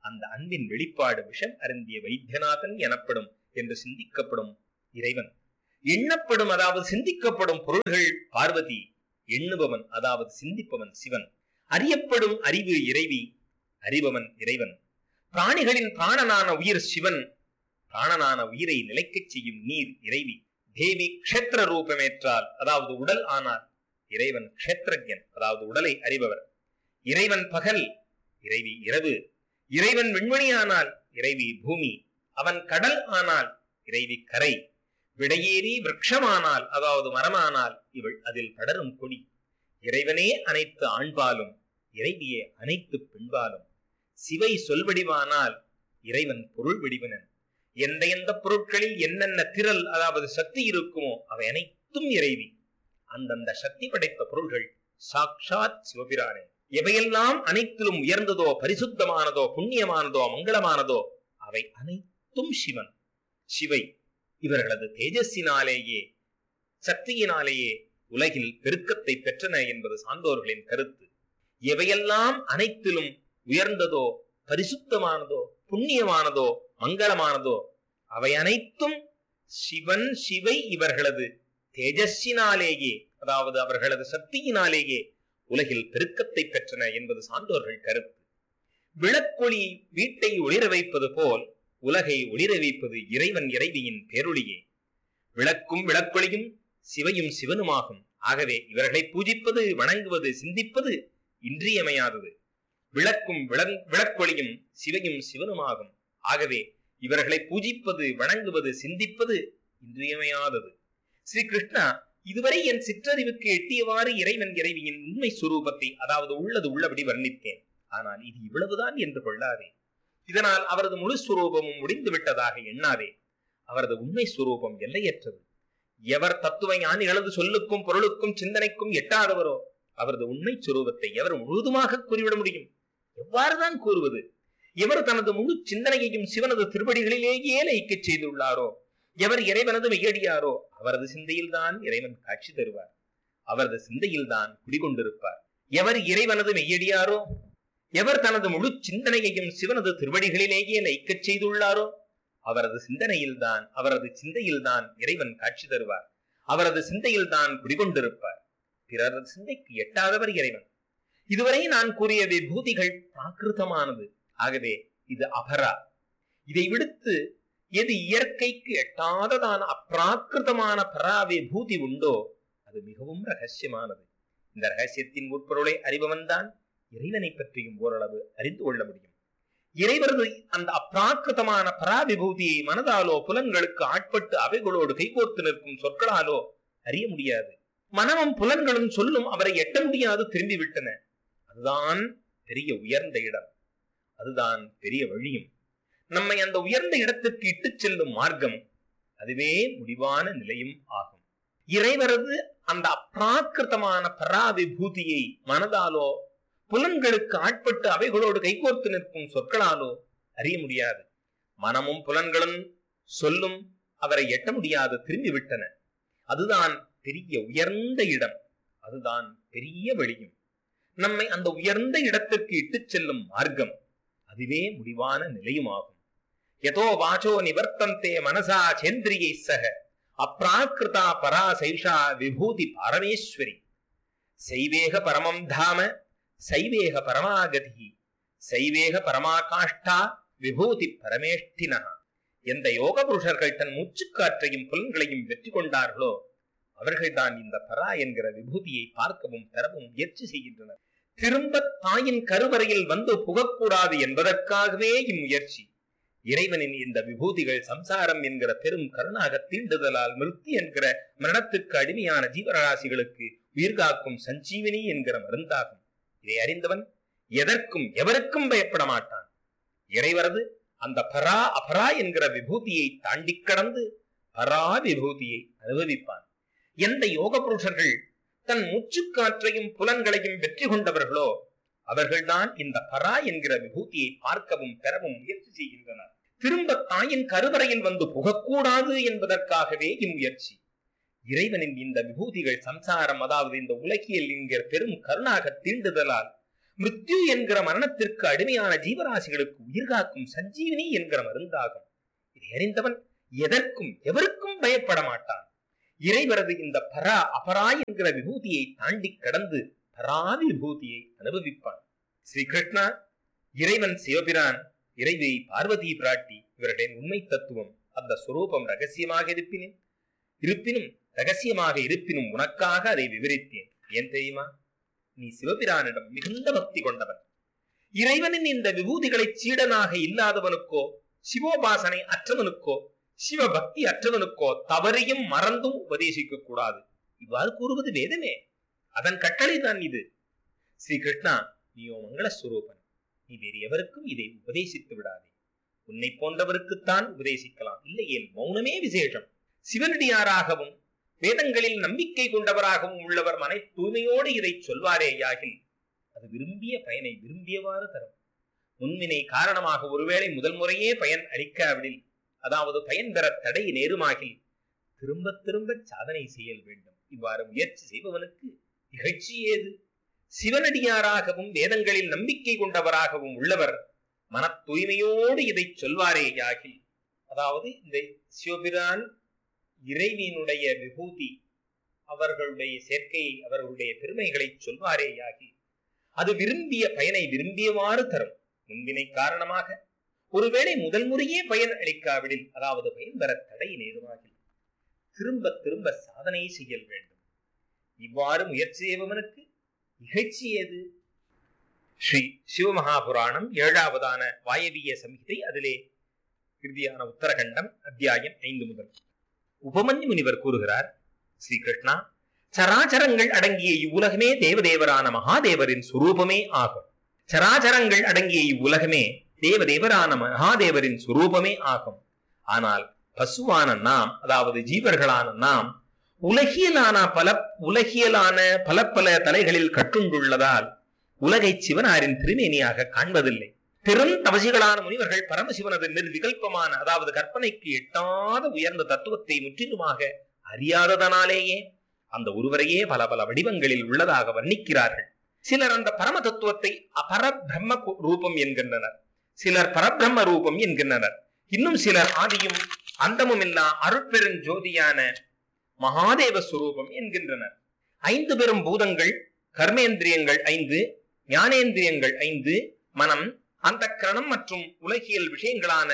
அந்த அன்பின் வெளிப்பாடு விஷம் அருந்திய வைத்தியநாதன் எனப்படும் என்று சிந்திக்கப்படும் இறைவன் எண்ணப்படும் அதாவது சிந்திக்கப்படும் பொருள்கள் பார்வதி எண்ணுபவன் அதாவது சிந்திப்பவன் சிவன் அறியப்படும் அறிவு இறைவி அறிபவன் இறைவன் பிராணிகளின் பிராணனான உயிர் சிவன் பிராணனான உயிரை நிலைக்கச் செய்யும் நீர் இறைவி தேவி க்ஷேத்திர ரூபமேற்றால் அதாவது உடல் ஆனால் இறைவன் க்ஷேத்திரஜன் அதாவது உடலை அறிபவர் இறைவன் பகல் இறைவி இரவு இறைவன் விண்மணியானால் இறைவி பூமி அவன் கடல் ஆனால் இறைவி கரை விடையேறி விரக்ஷமானால் அதாவது மரமானால் இவள் அதில் படரும் கொடி இறைவனே அனைத்து ஆண்பாலும் இறைவியே அனைத்து பெண்பாலும் சிவை சொல்வடிவானால் இறைவன் பொருள் வடிவனன் எந்த எந்த பொருட்களில் என்னென்ன திரள் அதாவது சக்தி இருக்குமோ அவை அனைத்தும் இறைவி அந்தந்த சக்தி படைத்த பொருள்கள் சாக்ஷாத் சிவபிரானே எவையெல்லாம் அனைத்திலும் உயர்ந்ததோ பரிசுத்தமானதோ புண்ணியமானதோ மங்களமானதோ அவை அனைத்தும் சிவன் சிவை இவர்களது தேஜஸினாலேயே சக்தியினாலேயே உலகில் பெருக்கத்தை பெற்றன என்பது சான்றோர்களின் கருத்து எவையெல்லாம் அனைத்திலும் உயர்ந்ததோ பரிசுத்தமானதோ புண்ணியமானதோ மங்களமானதோ அவை அனைத்தும் சிவன் சிவை இவர்களது தேஜஸினாலேயே அதாவது அவர்களது சக்தியினாலேயே உலகில் பெருக்கத்தை பெற்றன என்பது சான்றோர்கள் கருத்து விளக்கொளி வீட்டை ஒளிர வைப்பது போல் உலகை ஒளிர வைப்பது இறைவன் இறைவியின் பேரொளியே விளக்கும் விளக்கொளியும் சிவையும் சிவனுமாகும் ஆகவே இவர்களை பூஜிப்பது வணங்குவது சிந்திப்பது இன்றியமையாதது விளக்கும் விளங் விளக்கொளியும் சிவையும் சிவனுமாகும் ஆகவே இவர்களை பூஜிப்பது வணங்குவது சிந்திப்பது இன்றியமையாதது ஸ்ரீ கிருஷ்ணா இதுவரை என் சிற்றறிவுக்கு எட்டியவாறு இறைவன் இறைவியின் உண்மை சுரூபத்தை அதாவது உள்ளது உள்ளபடி வர்ணித்தேன் ஆனால் இது இவ்வளவுதான் என்று கொள்ளாதே இதனால் அவரது முழு சுரூபமும் முடிந்து விட்டதாக எண்ணாதே அவரது உண்மை சுரூபம் எல்லையற்றது எவர் தத்துவ ஞானிகளது சொல்லுக்கும் பொருளுக்கும் சிந்தனைக்கும் எட்டாதவரோ அவரது உண்மை சுரூபத்தை எவர் முழுவதுமாக கூறிவிட முடியும் எவ்வாறுதான் கூறுவது எவர் தனது முழு சிந்தனையையும் சிவனது திருவடிகளிலேயே லயிக்கச் செய்துள்ளாரோ எவர் இறைவனது மெய்யடியாரோ அவரது சிந்தையில்தான் இறைவன் காட்சி தருவார் அவரது சிந்தையில்தான் குடிகொண்டிருப்பார் எவர் இறைவனது மெய்யடியாரோ எவர் தனது முழு சிந்தனையையும் சிவனது திருவடிகளிலேயே லயிக்கச் செய்துள்ளாரோ அவரது சிந்தனையில்தான் அவரது சிந்தையில்தான் இறைவன் காட்சி தருவார் அவரது சிந்தையில்தான் குடிகொண்டிருப்பார் பிறரது சிந்தைக்கு எட்டாதவர் இறைவன் இதுவரை நான் கூறிய விபூதிகள் பிராகிருதமானது ஆகவே இது அபரா இதை விடுத்து எது இயற்கைக்கு எட்டாததான அப்பிராகிருதமான பரா விபூதி உண்டோ அது மிகவும் ரகசியமானது இந்த ரகசியத்தின் உட்பொருளை அறிபவன் தான் இறைவனை பற்றியும் ஓரளவு அறிந்து கொள்ள முடியும் இறைவரது அந்த அப்பிராகிருதமான பராவிபூதியை மனதாலோ புலன்களுக்கு ஆட்பட்டு அவைகளோடு கைகோர்த்து நிற்கும் சொற்களாலோ அறிய முடியாது மனமும் புலன்களும் சொல்லும் அவரை எட்ட முடியாது திரும்பி விட்டன அதுதான் பெரிய உயர்ந்த இடம் அதுதான் பெரிய வழியும் நம்மை அந்த உயர்ந்த இடத்திற்கு இட்டுச் செல்லும் மார்க்கம் அதுவே முடிவான நிலையும் ஆகும் இறைவரது அந்த அப்பிராகிருதமான பராவிபூதியை மனதாலோ புலன்களுக்கு ஆட்பட்டு அவைகளோடு கைகோர்த்து நிற்கும் சொற்களாலோ அறிய முடியாது மனமும் புலன்களும் சொல்லும் அவரை எட்ட முடியாது திரும்பி விட்டன அதுதான் பெரிய உயர்ந்த இடம் அதுதான் பெரிய வெளியும் நம்மை அந்த உயர்ந்த இடத்திற்கு இட்டுச் செல்லும் மார்க்கம் அதுவே முடிவான நிலையுமாகும் யதோ வாச்சோ நிவர்த்தந்தே மனசா சேந்திரியை சக அப்ராக்கிருதா பரா சைஷா விபூதி பரமேஸ்வரி சைவேக பரமம் தாம சைவேக பரமாகதி சைவேக பரமாகாஷ்டா விபூதி பரமேஷ்டினா எந்த யோக புருஷர்கள் தன் மூச்சுக்காற்றையும் புலன்களையும் வெற்றி கொண்டார்களோ அவர்கள்தான் இந்த பரா என்கிற விபூதியை பார்க்கவும் பெறவும் முயற்சி செய்கின்றனர் திரும்ப தாயின் கருவறையில் வந்து புகக்கூடாது என்பதற்காகவே இம்முயற்சி இறைவனின் இந்த விபூதிகள் சம்சாரம் என்கிற பெரும் கருணாக தீண்டுதலால் மிருத்தி என்கிற மரணத்திற்கு அடிமையான ஜீவராசிகளுக்கு உயிர்காக்கும் சஞ்சீவினி என்கிற மருந்தாகும் இதை அறிந்தவன் எதற்கும் எவருக்கும் பயப்பட மாட்டான் இறைவரது அந்த பரா அபரா என்கிற விபூதியை தாண்டி கடந்து பரா விபூதியை அனுபவிப்பான் எந்த யோக புருஷர்கள் தன் மூச்சுக்காற்றையும் புலன்களையும் வெற்றி கொண்டவர்களோ அவர்கள்தான் இந்த பரா என்கிற விபூதியை பார்க்கவும் பெறவும் முயற்சி செய்கின்றனர் திரும்ப தாயின் கருவறையில் வந்து புகக்கூடாது என்பதற்காகவே இம்முயற்சி இறைவனின் இந்த விபூதிகள் சம்சாரம் அதாவது இந்த உலகியல் என்கிற பெரும் கருணாக தீண்டுதலால் மிருத்யு என்கிற மரணத்திற்கு அடிமையான ஜீவராசிகளுக்கு உயிர் காக்கும் சஞ்சீவினி என்கிற மருந்தாகும் இதை அறிந்தவன் எதற்கும் எவருக்கும் பயப்பட மாட்டான் இறைவரது இந்த பரா அபரா என்கிற விபூதியை தாண்டி கடந்து பராதி விபூதியை அனுபவிப்பான் ஸ்ரீ கிருஷ்ணா இறைவன் சிவபிரான் இறைவி பார்வதி பிராட்டி இவர்களின் உண்மை தத்துவம் அந்த சுரூபம் ரகசியமாக இருப்பினும் இருப்பினும் ரகசியமாக இருப்பினும் உனக்காக அதை விவரித்தேன் ஏன் தெரியுமா நீ சிவபிரானிடம் மிகுந்த பக்தி கொண்டவன் இறைவனின் இந்த விபூதிகளை சீடனாக இல்லாதவனுக்கோ சிவோபாசனை அற்றவனுக்கோ சிவபக்தி அற்றவனுக்கோ தவறையும் மறந்தும் உபதேசிக்க கூடாது இவ்வாறு கூறுவது வேதமே அதன் கட்டளை தான் இது ஸ்ரீ கிருஷ்ணா நீயோ மங்கள ஸ்வரூபன் நீ வேறு எவருக்கும் இதை உபதேசித்து விடாதே உன்னை போன்றவருக்குத்தான் உபதேசிக்கலாம் இல்லையேல் மௌனமே விசேஷம் சிவனடியாராகவும் வேதங்களில் நம்பிக்கை கொண்டவராகவும் உள்ளவர் மனை தூய்மையோடு இதை சொல்வாரே யாகில் அது விரும்பிய பயனை விரும்பியவாறு தரும் முன்வினை காரணமாக ஒருவேளை முதல் முறையே பயன் அளிக்காவிடில் அதாவது பயன் பெற தடை நேருமாகில் திரும்ப திரும்ப சாதனை செய்யல் வேண்டும் இவ்வாறு முயற்சி செய்பவனுக்கு இகழ்ச்சி ஏது சிவனடியாராகவும் வேதங்களில் நம்பிக்கை கொண்டவராகவும் உள்ளவர் மன தூய்மையோடு இதை சொல்வாரே யாகில் அதாவது இந்த சிவபிரான் இறைவியினுடைய விபூதி அவர்களுடைய சேர்க்கை அவர்களுடைய பெருமைகளை சொல்வாரே யாகி அது விரும்பிய பயனை விரும்பியவாறு தரும் முன்வினை காரணமாக ஒருவேளை முதல் முறையே பயன் அளிக்காவிடில் அதாவது பயன் பெற தடை நேருமாகில் திரும்ப திரும்ப சாதனை செய்யல் வேண்டும் இவ்வாறு முயற்சி செய்பவனுக்கு இகழ்ச்சி ஏது ஸ்ரீ சிவமகாபுராணம் ஏழாவதான வாயவிய சம்ஹிதை அதிலே இறுதியான உத்தரகண்டம் அத்தியாயம் ஐந்து முதல் உபமன்யு முனிவர் கூறுகிறார் ஸ்ரீ கிருஷ்ணா சராச்சரங்கள் அடங்கிய இவ்வுலகமே தேவதேவரான மகாதேவரின் சுரூபமே ஆகும் சராச்சரங்கள் அடங்கிய இவ்வுலகமே தேவதேவரான மகாதேவரின் சுரூபமே ஆகும் ஆனால் பசுவான நாம் அதாவது ஜீவர்களான நாம் உலகியலான பல உலகியலான பல பல தலைகளில் கட்டுண்டுள்ளதால் உலகை சிவனாரின் திருமேனியாக காண்பதில்லை பெரும் தவசிகளான முனிவர்கள் பரமசிவனது நிர்விகல்பமான அதாவது கற்பனைக்கு எட்டாத உயர்ந்த தத்துவத்தை முற்றிலுமாக அறியாததனாலேயே அந்த ஒருவரையே பல பல வடிவங்களில் உள்ளதாக வர்ணிக்கிறார்கள் சிலர் அந்த பரம தத்துவத்தை அபர பிரம்ம ரூபம் என்கின்றனர் சிலர் பரபிரம்ம ரூபம் என்கின்றனர் இன்னும் சிலர் ஆதியும் அந்தமும் இல்லா அருட்பெருஞ்சோதியான மகாதேவ சுரூபம் என்கின்றனர் ஐந்து பெரும் பூதங்கள் கர்மேந்திரியங்கள் ஐந்து ஞானேந்திரியங்கள் ஐந்து மனம் அந்த கரணம் மற்றும் உலகியல் விஷயங்களான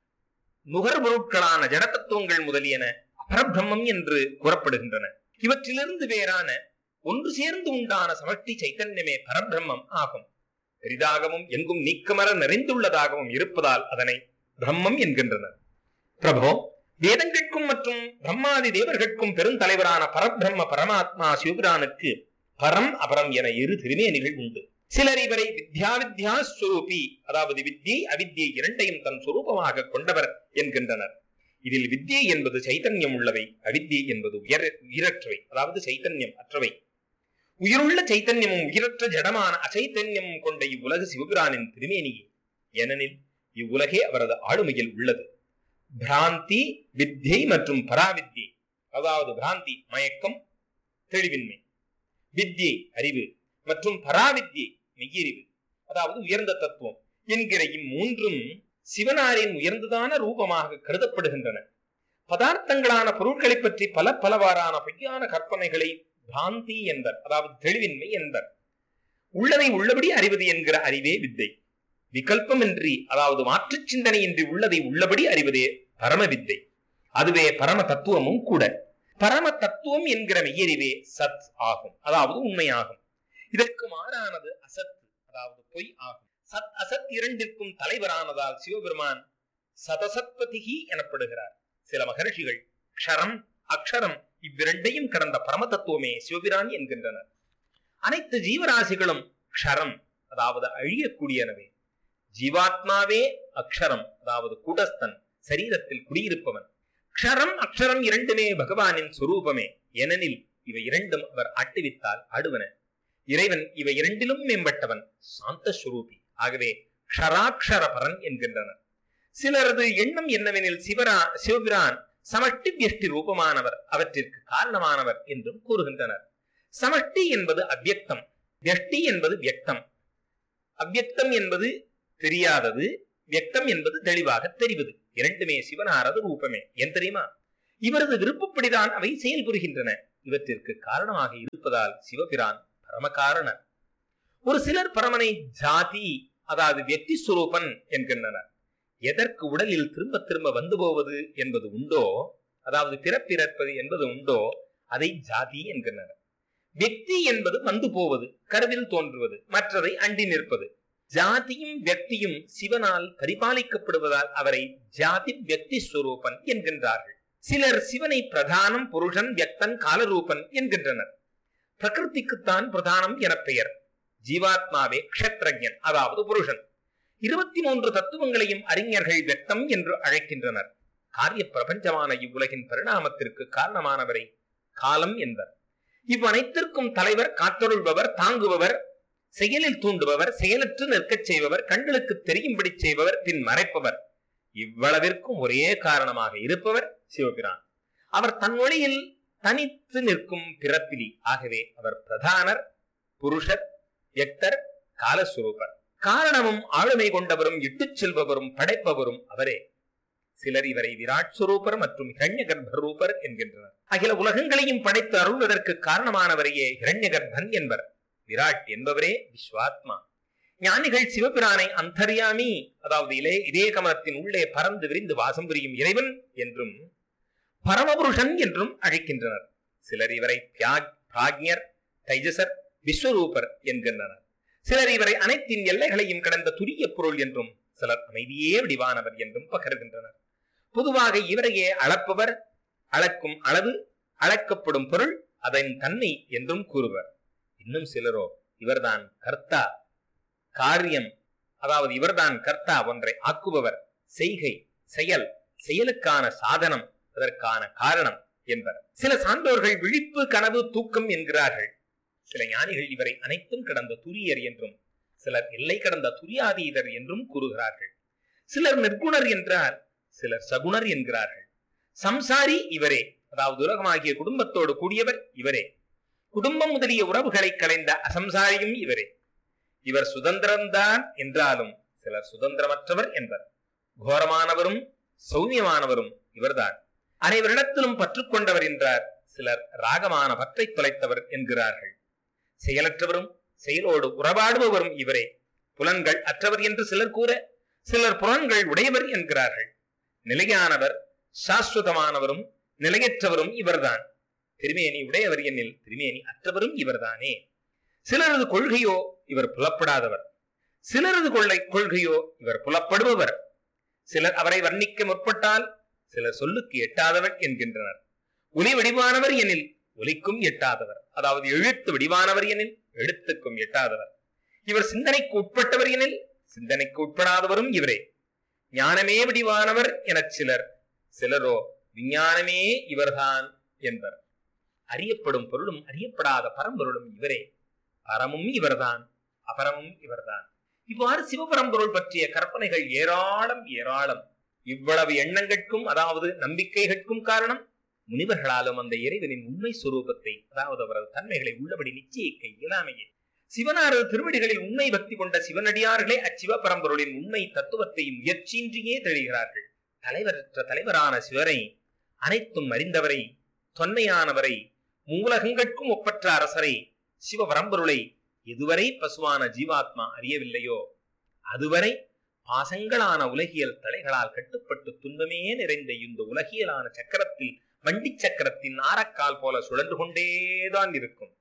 நுகர்பொருட்களான ஜடத்தத்துவங்கள் முதலியன அபரபிரம்மம் என்று கூறப்படுகின்றன இவற்றிலிருந்து வேறான ஒன்று சேர்ந்து உண்டான சமஷ்டி சைத்தன்யமே பரபிரம்மம் ஆகும் பெரிதாகவும் எங்கும் நீக்கமர நிறைந்துள்ளதாகவும் இருப்பதால் அதனை பிரம்மம் என்கின்றனர் பிரபோ வேதங்களுக்கும் மற்றும் பிரம்மாதி தேவர்களுக்கும் பெருந்தலைவரான பரபிரம்ம பரமாத்மா சிவபிரானுக்கு பரம் அபரம் என இரு திருமேனிகள் உண்டு சிலர் இவரை வித்யா வித்யா ஸ்வரூபி அதாவது வித்யை அவித்யை இரண்டையும் தன் சுரூபமாக கொண்டவர் என்கின்றனர் இதில் வித்யை என்பது சைத்தன்யம் உள்ளவை அவித்யை என்பது உயர உயிரற்றவை அதாவது சைத்தன்யம் அற்றவை உயிருள்ள சைத்தன்யமும் உயிரற்ற ஜடமான அச்சைத்தன்யமும் கொண்ட இவ்வுலகு சிவபிரானின் திருமேனியே ஏனெனில் இவ்வுலகே அவரது ஆளுமையில் உள்ளது பிராந்தி வித்யை மற்றும் பராவித்யை அதாவது பிராந்தி மயக்கம் தெளிவின்மை வித்யை அறிவு மற்றும் பராவித்யை மெய்யறிவு அதாவது உயர்ந்த தத்துவம் என்கிற இம்மூன்றும் சிவனாரின் உயர்ந்ததான ரூபமாக கருதப்படுகின்றன பதார்த்தங்களான பொருட்களை பற்றி பல பலவாறான பொய்யான கற்பனைகளை பிராந்தி என்பர் அதாவது தெளிவின்மை என்பர் உள்ளதை உள்ளபடி அறிவது என்கிற அறிவே வித்தை விகல்பமின்றி அதாவது மாற்று சிந்தனையின்றி உள்ளதை உள்ளபடி அறிவதே பரம வித்தை அதுவே பரம தத்துவமும் கூட பரம தத்துவம் என்கிற மெய்யறிவே சத் ஆகும் அதாவது உண்மையாகும் இதற்கு மாறானது அசத் அதாவது பொய் ஆகும் சத் அசத் இரண்டிற்கும் தலைவரானதால் சிவபெருமான் சதசத்பதிகி எனப்படுகிறார் சில மகர்ஷிகள் க்ஷரம் அக்ஷரம் இவ்விரண்டையும் கடந்த பரம தத்துவமே சிவபிரான் என்கின்றனர் அனைத்து ஜீவராசிகளும் க்ஷரம் அதாவது அழியக்கூடியனவே ஜீவாத்மாவே அக்ஷரம் அதாவது கூடஸ்தன் சரீரத்தில் குடியிருப்பவன் க்ஷரம் அக்ஷரம் இரண்டுமே பகவானின் சுரூபமே ஏனெனில் இவை இரண்டும் அவர் ஆட்டுவித்தால் ஆடுவன இறைவன் இவை இரண்டிலும் மேம்பட்டவன் சாந்த சுரூபி ஆகவே க்ஷராட்சர பரன் என்கின்றனர் சிலரது எண்ணம் என்னவெனில் சிவரா சிவபிரான் சமஷ்டி வியஷ்டி ரூபமானவர் அவற்றிற்கு காரணமானவர் என்றும் கூறுகின்றனர் சமஷ்டி என்பது அவ்யக்தம் வியஷ்டி என்பது வியக்தம் அவ்யக்தம் என்பது தெரியாதது வியக்தம் என்பது தெளிவாக தெரிவது இரண்டுமே சிவனாரது ரூபமே ஏன் தெரியுமா இவரது விருப்பப்படிதான் அவை செயல்புரிகின்றன இவற்றிற்கு காரணமாக இருப்பதால் சிவபிரான் பரமகாரணர் ஒரு சிலர் பரமனை ஜாதி அதாவது வெக்தி சுரூபன் என்கின்றனர் எதற்கு உடலில் திரும்ப திரும்ப வந்து போவது என்பது உண்டோ அதாவது பிறப்பிறப்பது என்பது உண்டோ அதை ஜாதி என்கின்றனர் வெக்தி என்பது வந்து போவது கருவில் தோன்றுவது மற்றதை அண்டி நிற்பது ஜாதியும் வெக்தியும் சிவனால் பரிபாலிக்கப்படுவதால் அவரை ஜாதி வெக்தி ஸ்வரூபன் என்கின்றார்கள் சிலர் சிவனை பிரதானம் புருஷன் வியக்தன் காலரூபன் என்கின்றனர் பிரகிருதிக்குத்தான் பிரதானம் என பெயர் ஜீவாத்மாவே க்ஷத்ரஜன் அதாவது புருஷன் இருபத்தி மூன்று தத்துவங்களையும் அறிஞர்கள் வெக்தம் என்று அழைக்கின்றனர் காரிய பிரபஞ்சமான இவ்வுலகின் பரிணாமத்திற்கு காரணமானவரை காலம் என்பர் இவ்வனைத்திற்கும் தலைவர் காத்தருள்பவர் தாங்குபவர் செயலில் தூண்டுபவர் செயலற்று நிற்கச் செய்பவர் கண்களுக்கு தெரியும்படி செய்பவர் பின் மறைப்பவர் இவ்வளவிற்கும் ஒரே காரணமாக இருப்பவர் சிவபிரான் அவர் தன் ஒளியில் தனித்து நிற்கும் பிறப்பிலி ஆகவே அவர் பிரதானர் புருஷர் எக்தர் காலஸ்வரூபர் காரணமும் ஆளுமை கொண்டவரும் இட்டுச் செல்பவரும் படைப்பவரும் அவரே சிலர் இவரை விராட் சுரூபர் மற்றும் ஹிரண்ய கர்ப்பரூபர் என்கின்றனர் அகில உலகங்களையும் படைத்து அருள்வதற்கு காரணமானவரையே ஹிரண்ய கர்ப்பன் என்பர் விராட் என்பவரே விஸ்வாத்மா ஞானிகள் சிவபிரானை அந்தர்யாமி அதாவது இலே இதே கமலத்தின் உள்ளே பறந்து விரிந்து வாசம் புரியும் இறைவன் என்றும் பரமபுருஷன் என்றும் அழைக்கின்றனர் சிலர் இவரை தியாக் பிராக்ஞர் தைஜசர் விஸ்வரூபர் என்கின்றனர் சிலர் இவரை அனைத்தின் எல்லைகளையும் கடந்த துரிய பொருள் என்றும் சிலர் அமைதியே வடிவானவர் என்றும் பகர்கின்றனர் பொதுவாக இவரையே அளப்பவர் அளக்கும் அளவு அளக்கப்படும் பொருள் அதன் தன்மை என்றும் கூறுவர் இன்னும் சிலரோ இவர்தான் கர்த்தா காரியம் அதாவது இவர்தான் கர்த்தா ஒன்றை ஆக்குபவர் செய்கை செயல் செயலுக்கான சாதனம் அதற்கான காரணம் என்பர் சில சான்றோர்கள் விழிப்பு கனவு தூக்கம் என்கிறார்கள் சில ஞானிகள் இவரை அனைத்தும் கடந்த துரியர் என்றும் சிலர் எல்லை கடந்த துரியாதீதர் என்றும் கூறுகிறார்கள் சிலர் நிர்குணர் என்றால் சிலர் சகுணர் என்கிறார்கள் சம்சாரி இவரே அதாவது உலகமாகிய குடும்பத்தோடு கூடியவர் இவரே குடும்பம் முதலிய உறவுகளை கலைந்த அசம்சாரியும் இவரே இவர் சுதந்திரம்தான் என்றாலும் சிலர் சுதந்திரமற்றவர் என்பர் கோரமானவரும் சௌமியமானவரும் இவர்தான் அனைவரிடத்திலும் பற்றுக்கொண்டவர் என்றார் சிலர் ராகமான பற்றை தொலைத்தவர் என்கிறார்கள் செயலற்றவரும் செயலோடு உறவாடுபவரும் இவரே புலன்கள் அற்றவர் என்று சிலர் கூற சிலர் புலன்கள் உடையவர் என்கிறார்கள் நிலையானவர் சாஸ்வதமானவரும் நிலையற்றவரும் இவர்தான் திருமேனி உடையவர் எனில் திருமேனி அற்றவரும் இவர்தானே சிலரது கொள்கையோ இவர் புலப்படாதவர் சிலரது கொள்ளை கொள்கையோ இவர் புலப்படுபவர் சிலர் அவரை வர்ணிக்க முற்பட்டால் சிலர் சொல்லுக்கு எட்டாதவர் என்கின்றனர் ஒலி வடிவானவர் எனில் ஒலிக்கும் எட்டாதவர் அதாவது எழுத்து வடிவானவர் எனில் எழுத்துக்கும் எட்டாதவர் இவர் சிந்தனைக்கு உட்பட்டவர் எனில் சிந்தனைக்கு உட்படாதவரும் இவரே ஞானமே வடிவானவர் எனச் சிலர் சிலரோ விஞ்ஞானமே இவர்தான் என்பர் அறியப்படும் பொருளும் அறியப்படாத பரம்பொருளும் இவரே பரமும் இவர்தான் அபரமும் இவர்தான் இவ்வாறு சிவபரம்பொருள் பற்றிய கற்பனைகள் ஏராளம் ஏராளம் இவ்வளவு எண்ணங்களுக்கும் அதாவது நம்பிக்கைகளுக்கும் காரணம் முனிவர்களாலும் அந்த இறைவனின் உண்மை சுரூபத்தை அதாவது அவரது தன்மைகளை உள்ளபடி நிச்சயிக்க இயலாமையே சிவனாரது திருவடிகளில் உண்மை பக்தி கொண்ட சிவனடியார்களே அச்சிவ பரம்பொருளின் உண்மை தத்துவத்தை முயற்சியின்றியே தெளிகிறார்கள் தலைவரற்ற தலைவரான சிவரை அனைத்தும் அறிந்தவரை தொன்மையானவரை மூலகங்கட்கும் ஒப்பற்ற அரசரை சிவபரம்பொருளை எதுவரை பசுவான ஜீவாத்மா அறியவில்லையோ அதுவரை பாசங்களான உலகியல் தலைகளால் கட்டுப்பட்டு துன்பமே நிறைந்த இந்த உலகியலான சக்கரத்தில் வண்டி சக்கரத்தின் ஆரக்கால் போல சுழன்று கொண்டேதான் இருக்கும்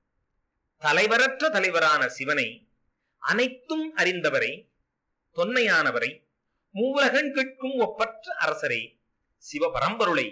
தலைவரற்ற தலைவரான சிவனை அனைத்தும் அறிந்தவரை தொன்மையானவரை மூலகன்கிற்கும் ஒப்பற்ற அரசரை சிவபரம்பொருளை